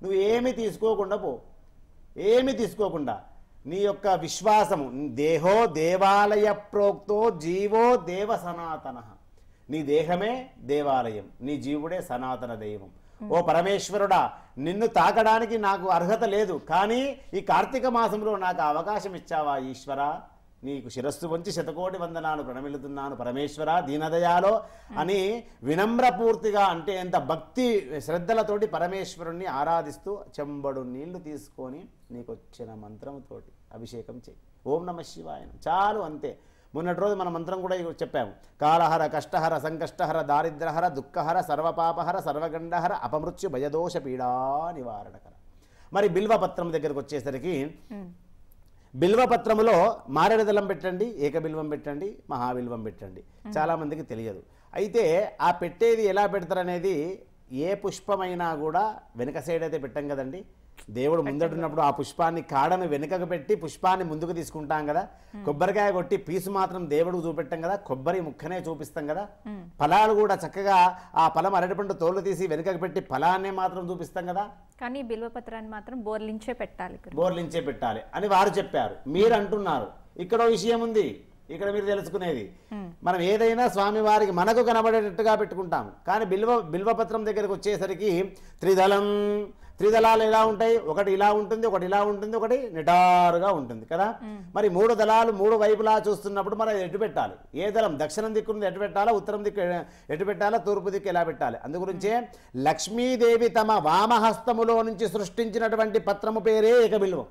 నువ్వు ఏమి తీసుకోకుండా పో ఏమి తీసుకోకుండా నీ యొక్క విశ్వాసము దేహో దేవాలయ ప్రోక్తో జీవో దేవ సనాతన నీ దేహమే దేవాలయం నీ జీవుడే సనాతన దైవం ఓ పరమేశ్వరుడా నిన్ను తాకడానికి నాకు అర్హత లేదు కానీ ఈ కార్తీక మాసంలో నాకు అవకాశం ఇచ్చావా ఈశ్వరా నీకు శిరస్సు వంచి శతకోటి వందనాలు ప్రణమిలుతున్నాను పరమేశ్వర దీనదయాలో అని వినమ్రపూర్తిగా అంటే ఎంత భక్తి శ్రద్ధలతోటి పరమేశ్వరుణ్ణి ఆరాధిస్తూ చెంబడు నీళ్లు తీసుకొని నీకు వచ్చిన మంత్రముతోటి అభిషేకం చేయి ఓం నమ శివాయ చాలు అంతే మొన్నటి రోజు మన మంత్రం కూడా ఇగో చెప్పాము కాలహర కష్టహర సంకష్టహర దారిద్రహర దుఃఖహర సర్వపాపహర సర్వగండహర అపమృత్యు భయదోష పీడా నివారణకర మరి బిల్వపత్రం దగ్గరకు వచ్చేసరికి బిల్వపత్రములో మారేడుదలం పెట్టండి ఏకబిల్వం పెట్టండి మహాబిల్వం పెట్టండి చాలా మందికి తెలియదు అయితే ఆ పెట్టేది ఎలా పెడతారనేది ఏ పుష్పమైనా కూడా వెనక సైడ్ అయితే పెట్టం కదండి దేవుడు ముందడున్నప్పుడు ఆ పుష్పాన్ని కాడను వెనుకకు పెట్టి పుష్పాన్ని ముందుకు తీసుకుంటాం కదా కొబ్బరికాయ కొట్టి పీసు మాత్రం దేవుడికి చూపెట్టాం కదా కొబ్బరి ముక్కనే చూపిస్తాం కదా ఫలాలు కూడా చక్కగా ఆ ఫలం అరటిపండు తోలు తీసి వెనుకకు పెట్టి ఫలాన్నే మాత్రం చూపిస్తాం కదా కానీ బిల్వపత్రాన్ని మాత్రం బోర్లించే పెట్టాలి గురు బోర్లించే పెట్టాలి అని వారు చెప్పారు మీరు అంటున్నారు ఇక్కడ ఓ విషయం ఉంది ఇక్కడ మీరు తెలుసుకునేది మనం ఏదైనా స్వామివారికి మనకు కనబడేటట్టుగా పెట్టుకుంటాం కానీ బిల్వ బిల్వపత్రం దగ్గరికి వచ్చేసరికి త్రిదళం త్రిదళాలు ఎలా ఉంటాయి ఒకటి ఇలా ఉంటుంది ఒకటి ఇలా ఉంటుంది ఒకటి నిటారుగా ఉంటుంది కదా మరి మూడు దళాలు మూడు వైపులా చూస్తున్నప్పుడు మనం ఎటు పెట్టాలి ఏ దళం దక్షిణం దిక్కు నుండి ఎటు పెట్టాలా ఉత్తరం దిక్కు ఎటు పెట్టాలా తూర్పు దిక్కు ఎలా పెట్టాలి అందుగురించే లక్ష్మీదేవి తమ వామహస్తములో నుంచి సృష్టించినటువంటి పత్రము పేరే ఏకబిల్వం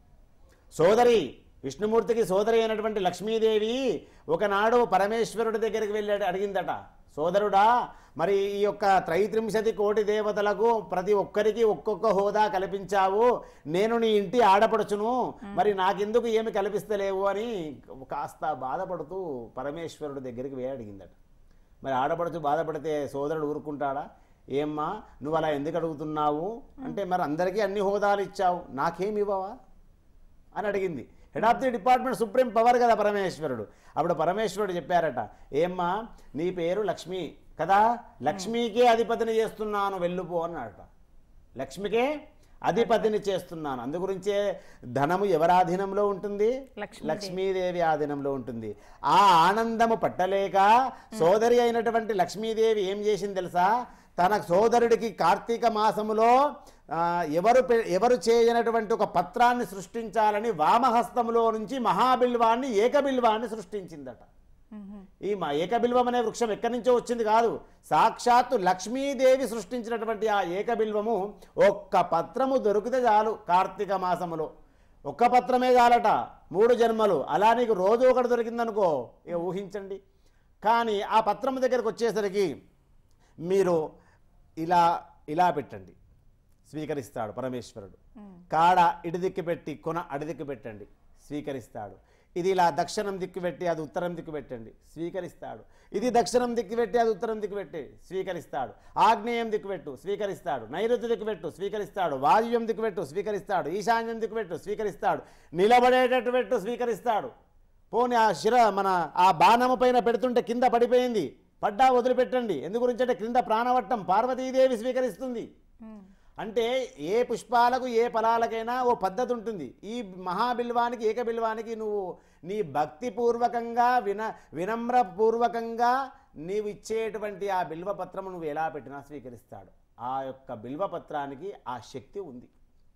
సోదరి విష్ణుమూర్తికి సోదరి అయినటువంటి లక్ష్మీదేవి ఒకనాడు పరమేశ్వరుడి దగ్గరికి వెళ్ళాడు అడిగిందట సోదరుడా మరి ఈ యొక్క త్రైత్రింశతి కోటి దేవతలకు ప్రతి ఒక్కరికి ఒక్కొక్క హోదా కల్పించావు నేను నీ ఇంటి ఆడపడుచును మరి నాకెందుకు ఏమి కల్పిస్తలేవు అని కాస్త బాధపడుతూ పరమేశ్వరుడి దగ్గరికి పోయి అడిగిందట మరి ఆడపడుచు బాధపడితే సోదరుడు ఊరుకుంటాడా ఏమ్మా నువ్వు అలా ఎందుకు అడుగుతున్నావు అంటే మరి అందరికీ అన్ని హోదాలు ఇచ్చావు నాకేమి ఇవ్వవా అని అడిగింది head of the department supreme power కదా పరమేశ్వరుడు అప్పుడు పరమేశ్వరుడు చెప్పారట ఏమ్మా నీ పేరు లక్ష్మి కదా లక్ష్మీకే అధిపతిని చేస్తున్నాను వెళ్ళుపో అన్నాడట లక్ష్మికే అధిపతిని చేస్తున్నాను అందుగురించే ధనము ఎవరాధీనంలో ఉంటుంది లక్ష్మీదేవి. లక్ష్మీదేవి ఆధీనంలో ఉంటుంది ఆ ఆనందము పట్టలేక సోదరి అయినటువంటి లక్ష్మీదేవి ఏం చేసింది తెలుసా తన సోదరుడికి కార్తీక మాసములో ఆ, ఎవరు పె- ఎవరు చేయనటువంటి ఒక పత్రాన్ని సృష్టించాలని వామహస్తములో నుంచి మహాబిల్వాన్ని ఏకబిల్వాన్ని సృష్టించిందట ఈ మా ఏకబిల్వం అనే వృక్షం ఎక్కడి నుంచో వచ్చింది కాదు సాక్షాత్తు లక్ష్మీదేవి సృష్టించినటువంటి ఆ ఏకబిల్వము ఒక్క పత్రము దొరికితే చాలు కార్తీక మాసములో ఒక్క పత్రమే చాలట మూడు జన్మలు అలా నీకు రోజు ఒకటి దొరికిందనుకో ఇక ఊహించండి కానీ ఆ పత్రం దగ్గరకు వచ్చేసరికి మీరు ఇలా ఇలా పెట్టండి స్వీకరిస్తాడు పరమేశ్వరుడు కాడ ఇటు దిక్కు పెట్టి కొన అడి దిక్కు పెట్టండి స్వీకరిస్తాడు ఇది ఇలా దక్షిణం దిక్కు పెట్టి అది ఉత్తరం దిక్కు పెట్టండి స్వీకరిస్తాడు ఇది దక్షిణం దిక్కు పెట్టి అది ఉత్తరం దిక్కు పెట్టి స్వీకరిస్తాడు ఆగ్నేయం దిక్కు పెట్టు స్వీకరిస్తాడు నైరుతి దిక్కు పెట్టు స్వీకరిస్తాడు వాయువ్యం దిక్కు పెట్టు స్వీకరిస్తాడు ఈశాన్యం దిక్కు పెట్టు స్వీకరిస్తాడు నిలబడేటట్టు పెట్టు స్వీకరిస్తాడు పోనీ ఆ శిర మన ఆ బాణము పైన పెడుతుంటే కింద పడిపోయింది పడ్డా వదిలిపెట్టండి ఎందు గురించి అంటే క్రింద ప్రాణవట్టం పార్వతీదేవి స్వీకరిస్తుంది అంటే ఏ పుష్పాలకు ఏ ఫలాలకైనా ఓ పద్ధతి ఉంటుంది ఈ మహాబిల్వానికి ఏకబిల్వానికి నువ్వు నీ భక్తిపూర్వకంగా విన వినమ్రపూర్వకంగా నీవు ఇచ్చేటువంటి ఆ బిల్వపత్రము నువ్వు ఎలా పెట్టినా స్వీకరిస్తాడు ఆ యొక్క బిల్వపత్రానికి ఆ శక్తి ఉంది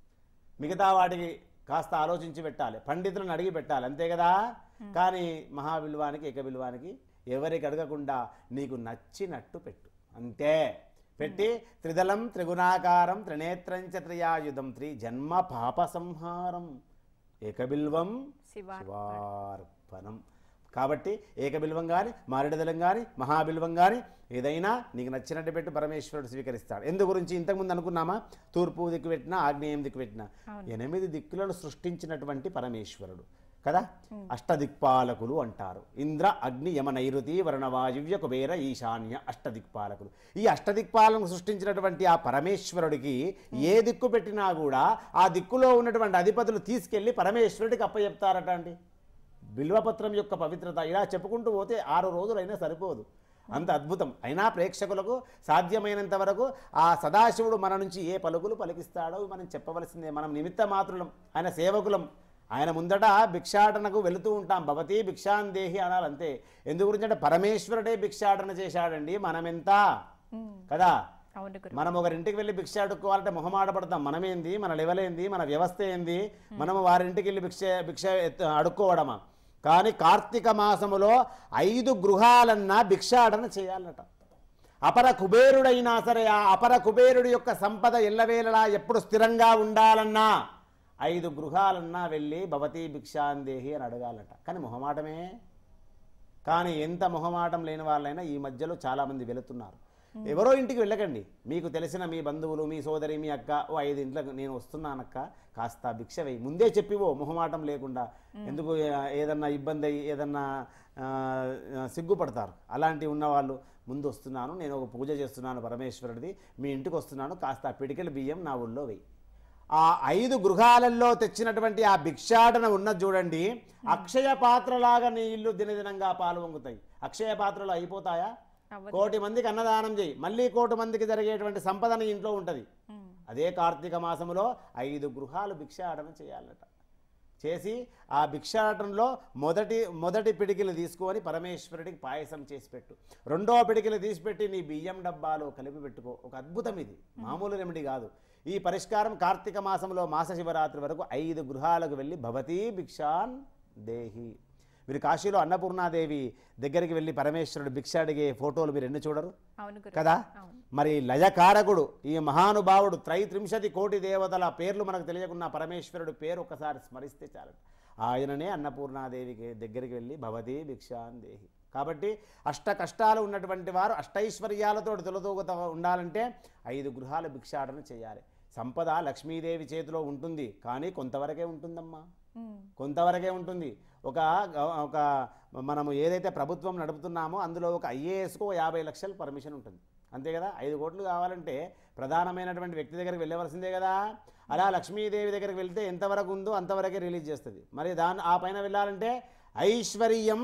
మిగతా వాటికి కాస్త ఆలోచించి పెట్టాలి పండితులను అడిగి పెట్టాలి అంతే కదా కానీ మహాబిల్వానికి ఏకబిల్వానికి ఎవరికి అడగకుండా నీకు నచ్చినట్టు పెట్టు అంతే పెట్టి త్రిదళం త్రిగుణాకారం త్రినేత్రంచ త్రియాయుధం త్రి జన్మ పాప సంహారం ఏకబిల్వం శివార్పణం. శివార్పణం కాబట్టి ఏకబిల్వం కానీ మారేడుదలం కానీ మహాబిల్వం కానీ ఏదైనా నీకు నచ్చినట్టు పెట్టి పరమేశ్వరుడు స్వీకరిస్తాడు ఎందు గురించి ఇంతకుముందు అనుకున్నామా తూర్పు దిక్కు పెట్టినా ఆగ్నేయం దిక్కు పెట్టినా ఎనిమిది దిక్కులను సృష్టించినటువంటి పరమేశ్వరుడు కదా అష్టదిక్పాలకులు అంటారు ఇంద్ర అగ్ని యమ నైరుతి వరుణవాయువ్య కుబేర ఈశాన్య అష్టదిక్పాలకులు ఈ అష్టదిక్పాలను సృష్టించినటువంటి ఆ పరమేశ్వరుడికి ఏ దిక్కు పెట్టినా కూడా ఆ దిక్కులో ఉన్నటువంటి అధిపతులు తీసుకెళ్లి పరమేశ్వరుడికి అప్పచెప్తారట అండి బిల్వపత్రం యొక్క పవిత్రత ఇలా చెప్పుకుంటూ పోతే ఆరు రోజులైనా సరిపోదు అంత అద్భుతం అయినా ప్రేక్షకులకు సాధ్యమైనంత వరకు ఆ సదాశివుడు మన నుంచి ఏ పలుకులు పలికిస్తాడో మనం చెప్పవలసిందే మనం నిమిత్త మాత్రులం ఆయన సేవకులం ఆయన ముందట భిక్షాటనకు వెళుతూ ఉంటాం భవతి భిక్షాందేహి అనాలి అంతే ఎందు గురించి అంటే పరమేశ్వరుడే భిక్షాటన చేశాడండి మనమెంత ఉమ్, కదా అవును గురు మనం ఒకరింటికి వెళ్ళి భిక్ష అడుక్కోవాలంటే మొహమాట పడతాం మనమేంది మన లెవెలేంది మన వ్యవస్థ ఏంది మనము వారింటికి వెళ్ళి భిక్ష భిక్ష ఎత్తు- అడుక్కోవడమా కానీ కార్తీక మాసములో ఐదు గృహాలన్నా భిక్షాటన చేయాలట అపర కుబేరుడైనా సరే ఆ అపర కుబేరుడి యొక్క సంపద ఎల్లవేళలా ఎప్పుడు స్థిరంగా ఉండాలన్నా ఐదు గృహాలన్నా వెళ్ళి భవతి భిక్షాందేహి అని అడగాలట కానీ మొహమాటమే కానీ ఎంత మొహమాటం లేని వాళ్ళైనా ఈ మధ్యలో చాలామంది వెళుతున్నారు ఎవరో ఇంటికి వెళ్ళకండి మీకు తెలిసిన మీ బంధువులు మీ సోదరి మీ అక్క ఓ ఐదు ఇంట్లకు నేను వస్తున్నానక్క కాస్త భిక్ష వేయి ముందే చెప్పివో మొహమాటం లేకుండా ఎందుకు ఏ- ఏదన్నా ఇబ్బంది అయ్యి ఏదన్నా ఆ, ఆ, సిగ్గుపడతారు అలాంటి ఉన్నవాళ్ళు ముందు వస్తున్నాను నేను ఒక పూజ చేస్తున్నాను పరమేశ్వరుడిది మీ ఇంటికి వస్తున్నాను కాస్త ఆ పిడికెల బియ్యం నా ఊళ్ళో వెయ్యి ఆ ఐదు గృహాలలో తెచ్చినటువంటి ఆ భిక్షాటన ఉన్నది చూడండి అక్షయ పాత్రలాగా నీ ఇల్లు దినదినంగా పాలు వంగుతాయి అక్షయ పాత్రలు అయిపోతాయా అవ్వదు. కోటి మందికి అన్నదానం చేయి మళ్ళీ కోటి మందికి జరిగేటువంటి సంపద నీ ఇంట్లో ఉంటుంది ఉమ్, అదే కార్తీక మాసములో ఐదు గృహాలు భిక్షాటన చేయాలట చేసి ఆ భిక్షాటనలో మొదటి మొదటి పిడికిలు తీసుకొని పరమేశ్వరుడికి పాయసం చేసి పెట్టు రెండో పిడికిలు తీసిపెట్టి నీ బియ్యం డబ్బాలో కలిపి పెట్టుకో ఒక అద్భుతం ఇది మామూలు రెమెడీ కాదు ఈ పరిష్కారం కార్తీక మాసంలో మాస శివరాత్రి వరకు ఐదు గృహాలకు వెళ్ళి భవతీ భిక్షాన్ దేహి మీరు కాశీలో అన్నపూర్ణాదేవి దగ్గరికి వెళ్ళి పరమేశ్వరుడు భిక్ష అడిగే ఫోటోలు మీరు ఎన్ని చూడరు అవును గురు కదా అవును మరి లయకారకుడు ఈ మహానుభావుడు త్రైత్రింశతి కోటి దేవతల పేర్లు మనకు తెలియకున్న పరమేశ్వరుడు పేరు ఒకసారి స్మరిస్తే చాలు ఆయననే అన్నపూర్ణాదేవికి దగ్గరికి వెళ్ళి భవతి భిక్షాన్ దేహి కాబట్టి అష్ట కష్టాలు ఉన్నటువంటి వారు అష్టైశ్వర్యాలతో తొలతూగుత ఉండాలంటే ఐదు గృహాలు భిక్షాటన చేయాలి సంపద లక్ష్మీదేవి చేతిలో ఉంటుంది కానీ కొంతవరకే ఉంటుందమ్మా ఉమ్, కొంతవరకే ఉంటుంది ఒక ఒక మనము ఏదైతే ప్రభుత్వం నడుపుతున్నామో అందులో ఒక ఐఏఎస్కు యాభై లక్షలు పర్మిషన్ ఉంటుంది అంతే కదా ఐదు కోట్లు కావాలంటే ప్రధానమైనటువంటి వ్యక్తి దగ్గరికి వెళ్ళవలసిందే కదా అలా లక్ష్మీదేవి దగ్గరికి వెళ్తే ఎంతవరకు ఉందో అంతవరకే రిలీజ్ చేస్తుంది మరి దాని ఆ పైన వెళ్ళాలంటే ఐశ్వర్యం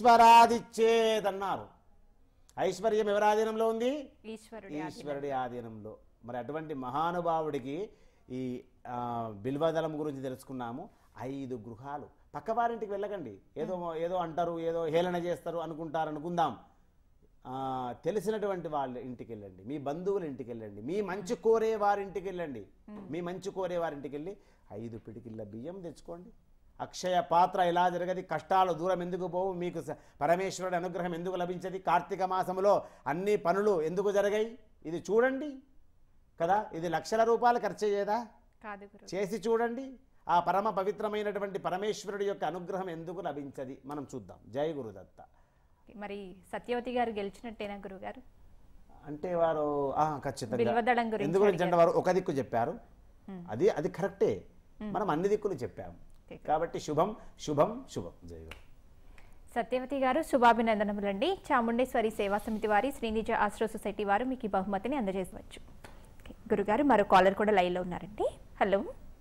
ఈశ్వరాదిచ్చేదన్నారు ఐశ్వర్యం ఎవరి ఆధీనంలో ఉంది ఈశ్వరుడి ఆధీనం. ఈశ్వరుడి ఆధీనంలో మరి అటువంటి మహానుభావుడికి ఈ ఆ, బిల్వదళం గురించి తెలుసుకున్నాము ఐదు గృహాలు పక్కవారింటికి వెళ్ళకండి ఏదో ఏదో అంటారు ఏదో హేళన చేస్తారు అనుకుంటారు అనుకుందాం ఆ, తెలిసినటువంటి వాళ్ళ ఇంటికి వెళ్ళండి మీ బంధువుల ఇంటికి వెళ్ళండి మీ మంచి కోరే వారింటికి వెళ్ళండి మీ మంచి కోరే వారింటికి వెళ్ళి ఐదు పిడికిళ్ళ బియ్యం తెచ్చుకోండి అక్షయ పాత్ర ఎలా జరగది కష్టాలు దూరం ఎందుకు పోవు మీకు స- పరమేశ్వరుడి అనుగ్రహం ఎందుకు లభించది కార్తీక మాసములో అన్ని పనులు ఎందుకు జరిగాయి ఇది చూడండి కదా ఇది లక్షల రూపాయలు ఖర్చు అయ్యేదా కాదు గురు చేసి చూడండి ఆ పరమ పవిత్రమైనటువంటి పరమేశ్వరుడి యొక్క అనుగ్రహం ఎందుకు లభించది మనం చూద్దాం జై గురుదత్త మరి సత్యవతి గారు గెలిచినట్టేనా గురుగారు అంటే వారు ఆ, ఖచ్చితంగా బిల్వదళం గురించి ఎందు గురించి అంటే వారు ఒక దిక్కు చెప్పారు అది అది కరెక్టే మనం అన్ని దిక్కులు చెప్పాము Okay. కాబట్టి శుభం శుభం శుభం జై గురు సత్యవతి గారు శుభాభినందనములండి చాముండేశ్వరి సేవా సమితి వారి శ్రీనిజ ఆశ్రో సొసైటీ వారు మీకు ఈ బహుమతిని అందజేసవచ్చు ఓకే, గురుగారు మరో కాలర్ కూడా లైన్లో ఉన్నారండి హలో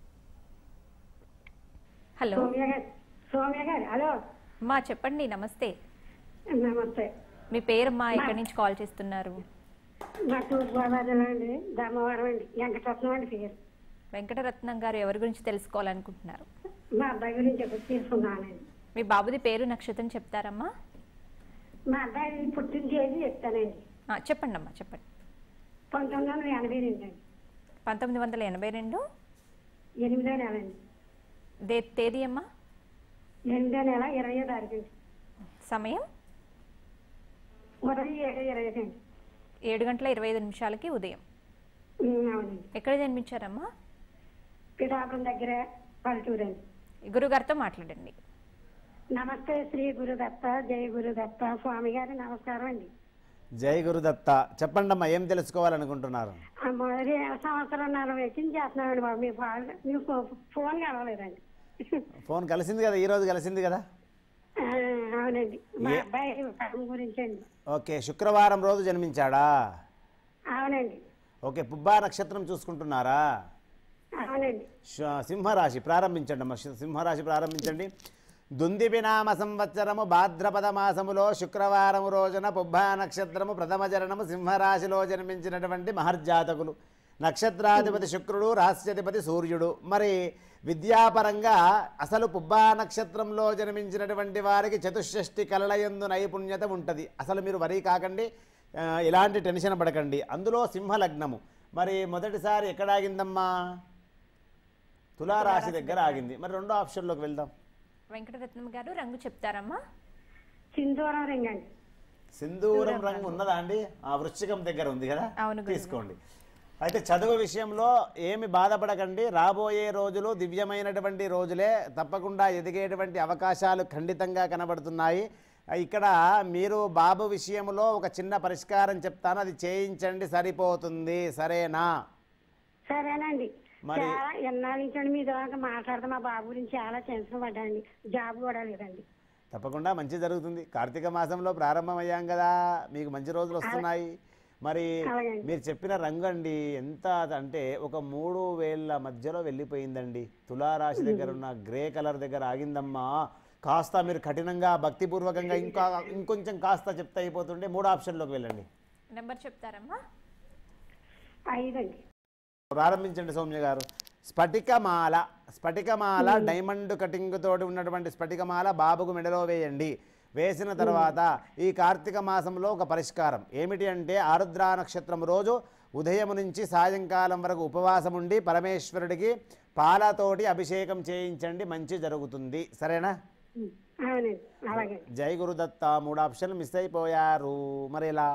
హలో సౌమ్య గారు సౌమ్య గారు హలో మా చెప్పండి నమస్తే నమస్తే మీ పేరమ్మా ఎక్కడి నుంచి కాల్ చేస్తున్నారు మా తూర్పుగోదావరిలో అండి ధర్మవరం అండి వెంకటరత్నం అండి పేరు వెంకటరత్నం గారు ఎవరి గురించి తెలుసుకోవాలనుకుంటున్నారు మా అబ్బాయి గురించి ఒకటి తీసుకున్నానండి మీ బాబుది పేరు నక్షత్రం చెప్తారమ్మా మా అబ్బాయి పుట్టిన తేదీ చెప్తానండి ఆ, చెప్పండి అమ్మా చెప్పండి పంతొమ్మిది వందల ఎనభై రెండు అండి పంతొమ్మిది వందల ఎనభై రెండు ఎనిమిదో నెల అండి దే తేదీ అమ్మా ఎనిమిదో నెల ఇరవయో తారీఖు అండి సమయం ఉదయం ఏడు ఇరవై అండి ఏడు గంటల ఇరవై ఐదు నిమిషాలకి ఉదయం ఉమ్, అవునండి ఎక్కడ జన్మించారమ్మా పిఠాపురం దగ్గర పల్లెటూరు అండి గురుగారితో మాట్లాడండి నమస్తే శ్రీ గురుదత్త జయ గురుదత్త స్వామి గారు నమస్కారం అండి జై గురుదత్త చెప్పండి అమ్మా ఏం తెలుసుకోవాలనుకుంటున్నారు ఆ మొదటి సంవత్సరం వెచ్చించి చేస్తున్నామండి బాబు మీ ఫోన్ మీ ఫో- ఫోన్ కలవలేదండి ఫోన్ కలిసింది కదా ఈ రోజు కలిసింది కదా ఆ, అవునండి మా అబ్బాయి పదం గురించి అండి ఓకే శుక్రవారం రోజు జన్మించాడా అవునండి ఓకే పుబ్బా నక్షత్రం చూసుకుంటున్నారా అవునండి శ- సింహరాశి ప్రారంభించండి అమ్మ శ- సింహరాశి ప్రారంభించండి దుందిపినామ సంవత్సరము భాద్రపద మాసములో శుక్రవారము రోజున పుబ్బా నక్షత్రము ప్రథమ జననము సింహరాశిలో జన్మించినటువంటి మహర్జాతకులు నక్షత్రాధిపతి శుక్రుడు రాశ్యాధిపతి సూర్యుడు మరి విద్యాపరంగా అసలు పుబ్బా నక్షత్రంలో జన్మించినటువంటి వారికి చతుషష్ఠి కలలయందు నైపుణ్యత ఉంటుంది అసలు మీరు వరి కాకండి ఆ, ఎలాంటి టెన్షన్ పడకండి అందులో సింహలగ్నము మరి మొదటిసారి ఎక్కడ ఆగిందమ్మా తులారాశి దగ్గర ఆగింది మరి రెండో ఆప్షన్లోకి వెళ్దాం వెంకటరత్నం గారు రంగు చెప్తారమ్మా సింధూరం రింగ్ అండి సింధూరం రంగు ఉన్నదా అండి ఆ వృశ్చికం దగ్గర ఉంది కదా అవును గురువు. తీసుకోండి అయితే చదువు విషయంలో ఏమి బాధపడకండి రాబోయే రోజులు దివ్యమైనటువంటి రోజులే తప్పకుండా ఎదిగేటువంటి అవకాశాలు ఖండితంగా కనబడుతున్నాయి ఇక్కడ మీరు బాబు విషయంలో ఒక చిన్న పరిష్కారం చెప్తాను అది చేయించండి సరిపోతుంది సరేనా సరేనండి మరి- చాలా ఎన్నాళ్ళ నుంచి అండి మీ ద్వారా మాట్లాడితే మా బాబు గురించి చాలా టెన్షన్ పడ్డాండి జాబ్ కూడా లేదండి తప్పకుండా మంచి జరుగుతుంది కార్తీక మాసంలో ప్రారంభమయ్యాం కదా మీకు మంచి రోజులు వస్తున్నాయి మరి అలాగే. మీరు చెప్పిన రంగు అండి ఎంత అంటే ఒక మూడు వేల మధ్యలో వెళ్ళిపోయిందండి తులారాశి దగ్గర ఉన్న గ్రే కలర్ దగ్గర ఆగిందమ్మా కాస్త మీరు కఠినంగా భక్తిపూర్వకంగా ఇంకా ఇంకొంచెం కాస్త చెప్తే అయిపోతుండే మూడు ఆప్షన్లోకి వెళ్ళండి నెంబర్ చెప్తారమ్మా ఐదండి ప్రారంభించండి సౌమ్య గారు స్ఫటికమాల స్ఫటికమాల డైమండ్ కటింగ్ తోటి ఉన్నటువంటి స్ఫటికమాల బాబుకు మెడలో వేయండి వేసిన తర్వాత ఈ కార్తీక మాసంలో ఒక పరిష్కారం ఏమిటి అంటే ఆరుద్రా నక్షత్రం రోజు ఉదయం నుంచి సాయంకాలం వరకు ఉపవాసం ఉండి పరమేశ్వరుడికి పాలతోటి అభిషేకం చేయించండి మంచి జరుగుతుంది సరేనా ఉం. అవునండి అలాగే జై గురుదత్త మూడు ఆప్షన్లు మిస్ అయిపోయారు మరి ఎలా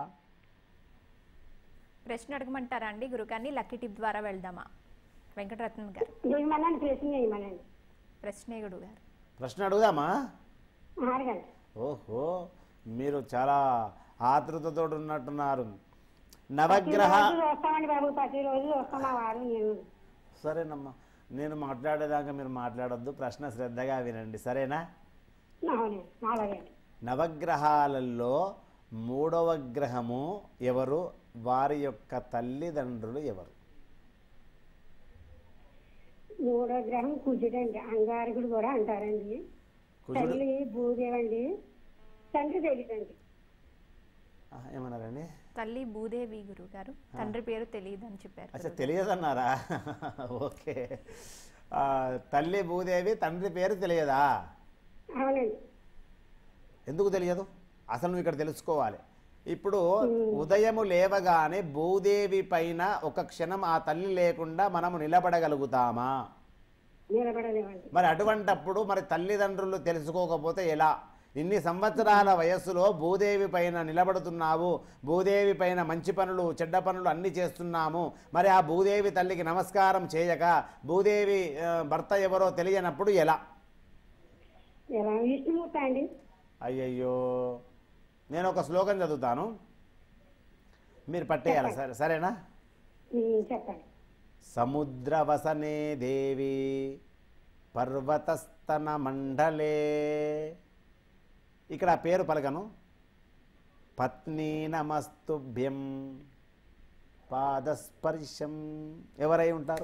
ప్రశ్న అడగమంటారా అండి గురుగారిని లక్కీ టిప్ ద్వారా వెళ్దామా వెంకటరత్నం గారు వేయమనండి ప్రశ్న వేయమనండి ప్రశ్నే గురువు గారు ప్రశ్న అడుగుదామా అడగండి ఓహో మీరు చాలా ఆతృతతో ఉన్నట్టున్నారు నవగ్రహ ప్రతిరోజు చూస్తామండి బాబు ప్రతిరోజు చూస్తాం మా వారు నేను సరేనమ్మా నేను మాట్లాడేదాకా మీరు మాట్లాడొద్దు ప్రశ్న శ్రద్ధగా వినండి సరేనా అవునండి అలాగే నవగ్రహాలలో మూడవ గ్రహము ఎవరు వారి యొక్క తల్లిదండ్రులు ఎవరు మూడో గ్రహం కుజుడండి అంగారకుడు కూడా అంటారండి కుజుడు తల్లి భూదేవండి తండ్రి తెలియదండి ఆ, ఏమన్నారండి తల్లి భూదేవి గురువు గారు తండ్రి పేరు తెలియదు అని చెప్పారు అచ్చా తెలియదన్నారా ఓకే ఆ, తల్లి భూదేవి తండ్రి పేరు తెలియదా అవునండి ఎందుకు తెలియదు అసలు నువ్వు ఇక్కడ తెలుసుకోవాలి ఇప్పుడు ఉదయము లేవగానే భూదేవి పైన ఒక క్షణం ఆ తల్లి లేకుండా మనము నిలబడగలుగుతామా నిలబడలేవండి మరి అటువంటప్పుడు మరి తల్లిదండ్రులు తెలుసుకోకపోతే ఎలా ఇన్ని సంవత్సరాల వయస్సులో భూదేవి పైన నిలబడుతున్నావు భూదేవి పైన మంచి పనులు చెడ్డ పనులు అన్ని చేస్తున్నాము మరి ఆ భూదేవి తల్లికి నమస్కారం చేయక భూదేవి ఆ, భర్త ఎవరో తెలియనప్పుడు ఎలా ఎలా విష్ణుమూర్తి అండి అయ్యయ్యో నేను ఒక శ్లోకం చదువుతాను మీరు పట్టేయాలి సరే సరేనా ఉమ్, చెప్పండి సముద్రవసనే దేవి పర్వతస్తన మండలే ఇక్కడ ఆ పేరు పలకను పత్ని నమస్తుభ్యం పాదస్పర్శం ఎవరై ఉంటారు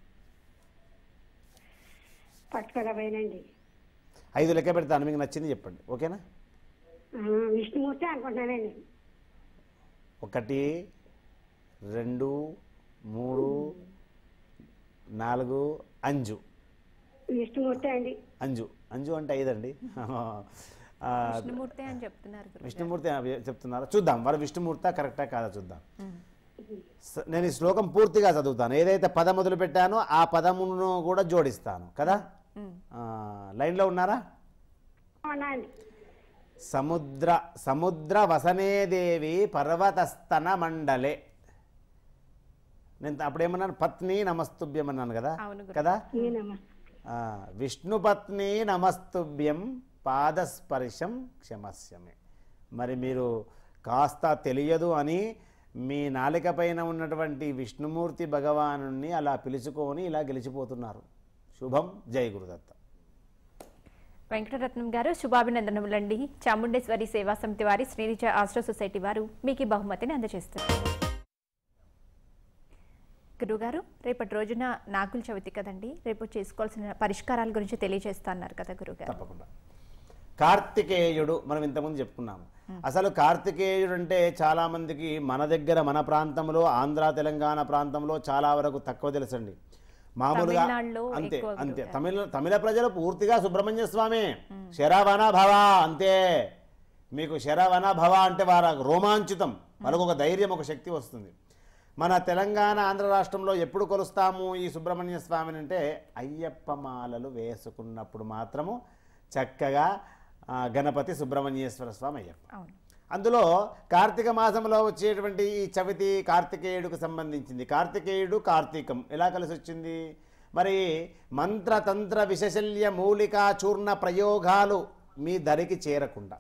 పట్టుకోలేకపోయానండి ఐదు లెక్క పెడతాను మీకు నచ్చింది చెప్పండి ఓకేనా ఆ, విష్ణుమూర్తి అనుకుంటున్నానండి ఒకటి రెండు మూడు నాలుగు అంజు విష్ణుమూర్తి అండి అంజు అంజు అంటే ఐదండి ఆ, విష్ణుమూర్తి అని చెప్తున్నారు గురువు విష్ణుమూర్తి చెప్తున్నారు చూద్దాం వారు విష్ణుమూర్తి కరెక్టా కాదా చూద్దాం స- నేను ఈ శ్లోకం పూర్తిగా చదువుతాను ఏదైతే పదం మొదలు పెట్టానో ఆ పదమును కూడా జోడిస్తాను కదా ఆ, లైన్లో ఉన్నారా అవునా అండి సముద్ర సముద్ర వసనేదేవి పర్వతస్తన మండలే నేను అప్పుడేమన్నాను పత్ని నమస్తుభ్యం అన్నాను కదా అవును గురు. కదా నేనమ్మా ఆ, విష్ణుపత్ని నమస్తుభ్యం పాదస్పర్శం క్షమస్యమే మరి మీరు కాస్త తెలియదు అని మీ నాలిక పైన ఉన్నటువంటి విష్ణుమూర్తి భగవాను అలా పిలుచుకొని ఇలా గెలిచిపోతున్నారు శుభం జై గురుదత్త వెంకటరత్నం గారు శుభాభినందనములండి చాముండేశ్వరి సేవా సమితి వారి శ్రీనిజ ఆస్ట్రో సొసైటీ వారు మీకు ఈ బహుమతిని అందజేస్తారు గురుగారు రేపటి రోజున నాగుల చవితి కదండి రేపు చేసుకోవాల్సిన పరిష్కారాల గురించి తెలియజేస్తా అన్నారు కదా గురుగారు తప్పకుండా కార్తికేయుడు మనం ఇంతకుముందు చెప్పుకున్నాము అసలు కార్తికేయుడు అంటే చాలా మందికి మన దగ్గర మన ప్రాంతంలో ఆంధ్ర తెలంగాణ ప్రాంతంలో చాలా వరకు తక్కువ తెలుసండి మామూలుగా తమిళనాడులో అంతే ఎక్కువ అంతే తమిళ తమిళ ప్రజలు పూర్తిగా సుబ్రహ్మణ్య స్వామి శరవణ భవ అంతే మీకు శరవణ భవ అంటే వారు రోమాంచితం వాళ్ళకు ఒక ధైర్యం ఒక శక్తి వస్తుంది మన తెలంగాణ ఆంధ్ర రాష్ట్రంలో ఎప్పుడు కొలుస్తాము ఈ సుబ్రహ్మణ్య స్వామిని అంటే అయ్యప్ప మాలలు వేసుకున్నప్పుడు మాత్రము చక్కగా ఆ, గణపతి సుబ్రహ్మణ్యేశ్వర స్వామి అయ్యప్ప అవును అందులో కార్తీక మాసంలో వచ్చేటువంటి ఈ చవితి కార్తికేయుడికి సంబంధించింది కార్తికేయుడు కార్తీకం ఎలా కలిసి వచ్చింది మరి మంత్రతంత్ర విశశల్య మూలికా చూర్ణ ప్రయోగాలు మీ దరికి చేరకుండా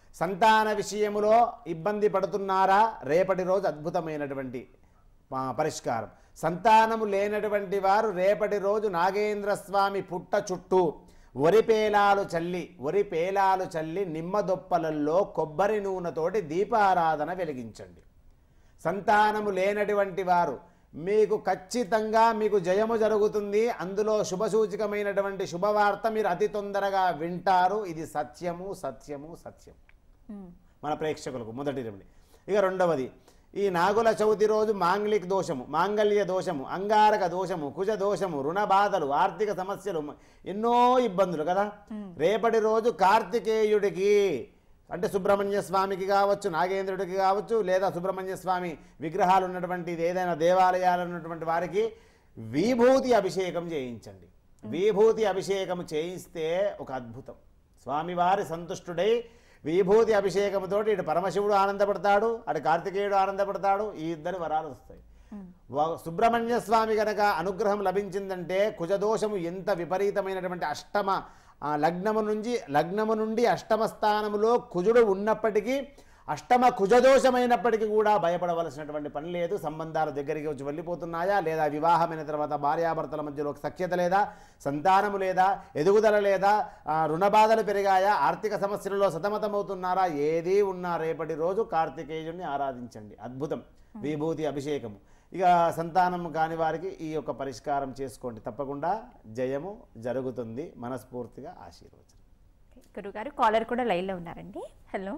సంతాన విషయములో ఇబ్బంది పడుతున్నారా రేపటి రోజు అద్భుతమైనటువంటి ఆ, పరిష్కారం సంతానము లేనటువంటి వారు రేపటి రోజు నాగేంద్ర స్వామి పుట్ట చుట్టూ వరి పేలాలు చల్లి వరి పేలాలు చల్లి నిమ్మదొప్పలల్లో కొబ్బరి నూనెతోటి దీపారాధన వెలిగించండి సంతానము లేనటువంటి వారు మీకు ఖచ్చితంగా మీకు జయము జరుగుతుంది అందులో శుభసూచకమైనటువంటి శుభవార్త మీరు అతి తొందరగా వింటారు ఇది సత్యము సత్యము సత్యం ఉమ్. మన ప్రేక్షకులకు మొదటి రెమెడీ ఇక రెండవది ఈ నాగుల చవితి రోజు మాంగళిక దోషము మాంగళ్య దోషము అంగారక దోషము కుజ దోషము రుణ బాధలు ఆర్థిక సమస్యలు మ- ఎన్నో ఇబ్బందులు కదా రేపటి రోజు కార్తికేయుడికి అంటే సుబ్రహ్మణ్య స్వామికి కావచ్చు నాగేంద్రుడికి కావచ్చు లేదా సుబ్రహ్మణ్య స్వామి విగ్రహాలు ఉన్నటువంటి ఏదైనా దేవాలయాలు ఉన్నటువంటి వారికి విభూతి అభిషేకం చేయించండి విభూతి అభిషేకం చేయిస్తే ఒక అద్భుతం స్వామివారి సంతుష్టుడై విభూతి అభిషేకంతోటి ఇటు పరమశివుడు ఆనందపడతాడు అటు కార్తికేయుడు ఆనందపడతాడు ఈ ఇద్దరు వరాలు వస్తాయి వ- సుబ్రహ్మణ్య స్వామి గనక అనుగ్రహం లభించిందంటే కుజదోషము ఎంత విపరీతమైనటువంటి అష్టమ ఆ, లగ్నము నుంచి లగ్నము నుండి అష్టమ స్థానములో కుజుడు ఉన్నప్పటికీ అష్టమ కుజదోషమైనప్పటికీ కూడా భయపడవలసినటువంటి పని లేదు సంబంధాలు దగ్గరికి వచ్చి వెళ్ళిపోతున్నాయా లేదా వివాహమైన తర్వాత భార్యాభర్తల మధ్యలో ఒక సఖ్యత లేదా సంతానము లేదా ఎదుగుదల లేదా ఆ, రుణ బాధలు పెరిగాయా ఆర్థిక సమస్యలలో సతమతమవుతున్నారా ఏదీ ఉన్నా రేపటి రోజు కార్తికేయుడిని ఆరాధించండి అద్భుతం విభూతి అభిషేకము ఇక సంతానం కాని వారికి ఈ యొక్క పరిష్కారం చేసుకోండి తప్పకుండా జయము జరుగుతుంది మనస్ఫూర్తిగా ఆశీర్వచనం గురుగారు కాలర్ కూడా లైన్లో ఉన్నారండి హలో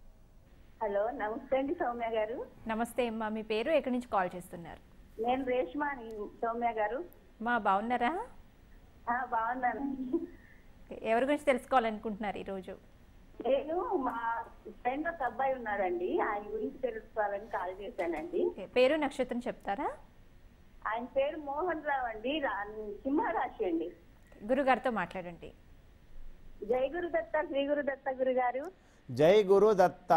హలో నమస్తే అండి సౌమ్య గారు నమస్తే అమ్మా మీ పేరు ఎక్కడి నుంచి కాల్ చేస్తున్నారు నేను రేష్మాని సౌమ్య గారు మా బాగున్నారా ఆ, బాగున్నాను ఓకే. ఎవరి గురించి తెలుసుకోవాలనుకుంటున్నారు ఈరోజు నేను మా ఫ్రెండ్ ఒక అబ్బాయి ఉన్నాడండి ఆయన గురించి తెలుసుకోవాలని కాల్ చేశానండి ఓకే. పేరు నక్షత్రం చెప్తారా ఆయన పేరు మోహన్ రావు అండి రా- సింహరాశి అండి గురుగారితో మాట్లాడండి జై గురు దత్త శ్రీ గురు దత్త గురు గారు జై గురు దత్త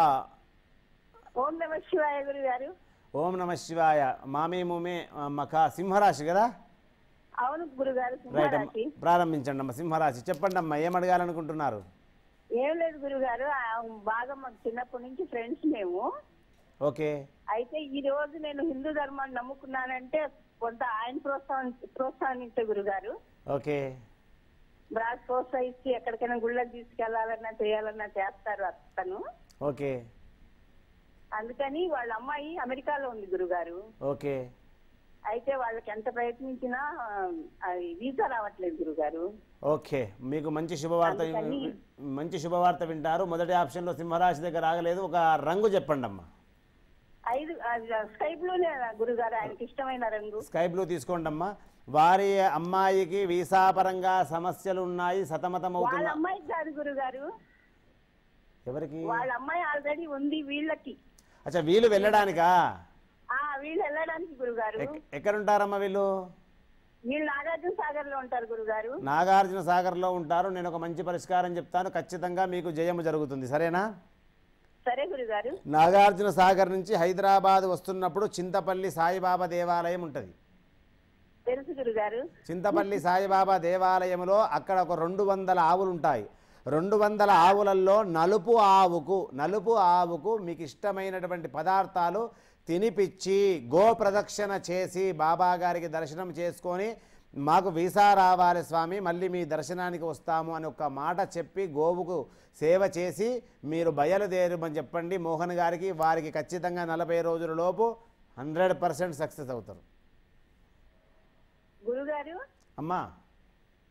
ఓం నమ శివాయ గురు గారు ఓం నమ శివాయ మామే మూమే ఆ, మఖ సింహరాశి కదా అవును గురుగారు రైట్ అమ్మ సింహరాశి ప్రారంభించండి అమ్మ సింహరాశి చెప్పండి అమ్మా ఏం అడగాలనుకుంటున్నారు ఏం లేదు గురుగారు ఆ, బాగా మాకు చిన్నప్పటి నుంచి ఫ్రెండ్స్ మేము ఓకే అయితే ఈ రోజు నేను హిందూ ధర్మాన్ని నమ్ముకున్నానంటే కొంత ఆయన ప్రోత్సాహం ప్రోత్సాహించే గురుగారు ఓకే బాగా ప్రోత్సహించి ఎక్కడికైనా గుళ్ళకి తీసుకెళ్లాలన్నా చేయాలన్నా చేస్తారు అతను ఓకే అందుకని వాళ్ళ అమ్మాయి అమెరికాలో ఉంది గురుగారు ఓకే అయితే వాళ్ళకి ఎంత ప్రయత్నించినా ఆ, అది వీసా రావట్లేదు గురుగారు ఓకే మీకు మంచి శుభవార్త అందుకని- మంచి శుభవార్త వింటారు మొదటి ఆప్షన్లో సింహరాశి దగ్గర ఆగలేదు ఒక రంగు చెప్పండి అమ్మా ఐదు స్కై బ్లూనే గురుగారు ఆయనకి ఇష్టమైన రంగు స్కై బ్లూ తీసుకోండి అమ్మా వారి అమ్మాయికి వీసా పరంగా సమస్యలు ఉన్నాయి వాళ్ళ సతమతమవుతున్నా అమ్మాయికి కాదు గురుగారు ఎవరికి వాళ్ళ అమ్మాయి ఆల్రెడీ ఉంది వీళ్ళకి అచ్చా వీళ్ళు వెళ్ళడానికా ఆ వీళ్ళు వెళ్ళడానికి గురుగారు ఎక్- ఎక్కడుంటారమ్మా వీళ్ళు వీళ్ళు నాగార్జున సాగర్ లో ఉంటారు గురుగారు నాగార్జున సాగర్లో ఉంటారు నేను ఒక మంచి పరిష్కారం చెప్తాను ఖచ్చితంగా మీకు జయము జరుగుతుంది సరేనా సరే గురుగారు నాగార్జున సాగర్ నుంచి హైదరాబాద్ వస్తున్నప్పుడు చింతపల్లి సాయిబాబా దేవాలయం ఉంటుంది తెలుసు గురుగారు చింతపల్లి సాయిబాబా దేవాలయంలో అక్కడ ఒక రెండు వందల ఆవులు ఉంటాయి రెండు వందల ఆవులలో నలుపు ఆవుకు నలుపు ఆవుకు మీకు ఇష్టమైనటువంటి పదార్థాలు తినిపిచ్చి గో ప్రదక్షిణ చేసి బాబా గారికి దర్శనం చేసుకొని మాకు వీసా రావాలి స్వామి మళ్ళీ మీ దర్శనానికి వస్తాము అని ఒక మాట చెప్పి గోవుకు సేవ చేసి మీరు బయలుదేరమని చెప్పండి మోహన్ గారికి వారికి ఖచ్చితంగా నలభై రోజుల లోపు హండ్రెడ్ పర్సెంట్ సక్సెస్ అవుతారు గురుగారు అమ్మా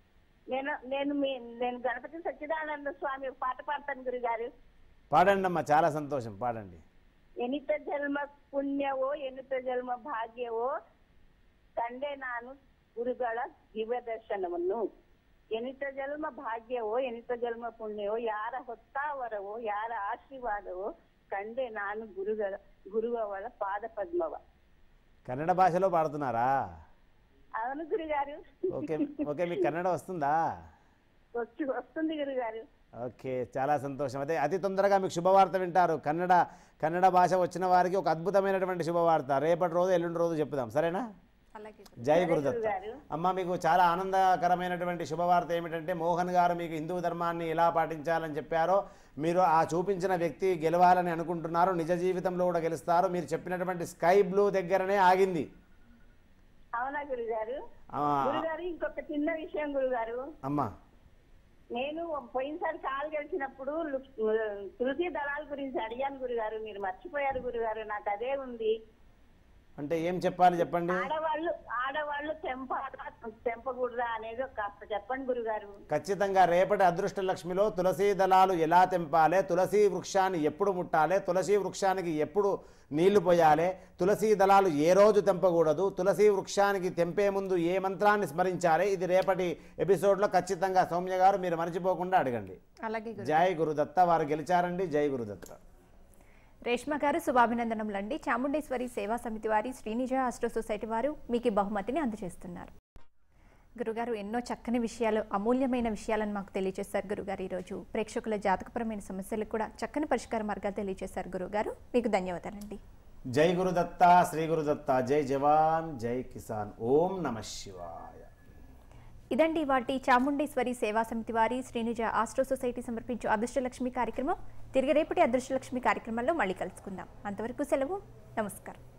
నేను నేను మీ నేను గణపతి సచ్చిదానంద స్వామి ఒక పాట పాడతాను గురుగారు పాడండి అమ్మా చాలా సంతోషం పాడండి ఎనిత జన్మ పుణ్ಯವೋ ಎನಿತ ಜನ್ಮ ಭಾಗ್ಯವೋ ಕಂಡೆ ನಾನು ಗುರುಗಳ ದಿವ್ಯ ದರ್ಶನವನ್ನು ಎನಿತ ಜನ್ಮ ಭಾಗ್ಯವೋ ಎನಿತ ಜನ್ಮ ಪುಣ್ಯವೋ ಯಾರ ಹೊತ್ತಾವರವೋ ಯಾರ ಆಶೀರ್ವಾದವೋ ಕಂಡೆ ನಾನು ಗುರುಗಳ ಗುರುವವಳ ಪಾದ ಪದ್ಮವ కన్నడ భాషలో పాడుతున్నారా అవును గురుగారు ఓకే ఓకే మీకు కన్నడ వస్తుందా వచ్చి వస్తుంది గురుగారు ఓకే చాలా సంతోషం అదే అతి తొందరగా మీకు శుభవార్త వింటారు కన్నడ కన్నడ భాష వచ్చిన వారికి ఒక అద్భుతమైనటువంటి శుభవార్త రేపటి రోజు ఎల్లుండి రోజు చెప్దాం సరేనా అలాగే జై గురుదత్త అమ్మ మీకు చాలా ఆనందకరమైనటువంటి శుభవార్త ఏమిటంటే మోహన్ గారు మీకు హిందూ ధర్మాన్ని ఎలా పాటించాలని చెప్పారో మీరు ఆ చూపించిన వ్యక్తి గెలవాలని అనుకుంటున్నారు నిజ జీవితంలో కూడా గెలుస్తారు మీరు చెప్పినటువంటి స్కై బ్లూ దగ్గరనే ఆగింది అవునా గురుగారు ఆ, గురుగారు ఇంకొక చిన్న విషయం గురుగారు అమ్మా నేను పోయినసారి కాలు గెలిచినప్పుడు లు- తులసి దళాల గురించి అడిగాను గురుగారు మీరు మర్చిపోయారు గురుగారు నాకు అదే ఉంది అంటే ఏం చెప్పాలి చెప్పండి ఆడవాళ్ళు ఆడవాళ్ళు తెంపాలా తెంపకూడదా అనేది కాస్త చెప్పండి గురుగారు ఖచ్చితంగా రేపటి అదృష్ట లక్ష్మిలో తులసి దళాలు ఎలా తెంపాలి తులసి వృక్షాన్ని ఎప్పుడు ముట్టాలి తులసి వృక్షానికి ఎప్పుడు నీళ్లు పోయాలి తులసి దళాలు ఏ రోజు తెంపకూడదు తులసి వృక్షానికి తెంపే ముందు ఏ మంత్రాన్ని స్మరించాలి ఇది రేపటి ఎపిసోడ్లో ఖచ్చితంగా సౌమ్య గారు మీరు మర్చిపోకుండా అడగండి అలాగే గురు జై గురుదత్త వారు గెలిచారండి జై గురుదత్త రేష్మ గారు శుభాభినందనములండి చాముండేశ్వరి సేవా సమితి వారి శ్రీనిజ ఆస్ట్రో సొసైటీ వారు మీకు ఈ బహుమతిని అందజేస్తున్నారు గురుగారు ఎన్నో చక్కని విషయాలు అమూల్యమైన విషయాలను మాకు తెలియజేశారు గురుగారు ఈరోజు ప్రేక్షకుల జాతకపరమైన సమస్యలకు కూడా చక్కని పరిష్కార మార్గాలు తెలియజేశారు గురుగారు మీకు ధన్యవాదాలండి జై గురుదత్త శ్రీ గురుదత్త జై జవాన్ జై కిసాన్ ఓం నమ శివాయ ఇదండి వాటి చాముండేశ్వరి సేవా సమితి వారి శ్రీనిజ ఆస్ట్రో సొసైటీ సమర్పించు అదృష్టలక్ష్మి కార్యక్రమం తిరిగి రేపటి అదృష్టలక్ష్మి కార్యక్రమంలో మళ్ళీ కలుసుకుందాం అంతవరకు సెలవు నమస్కారం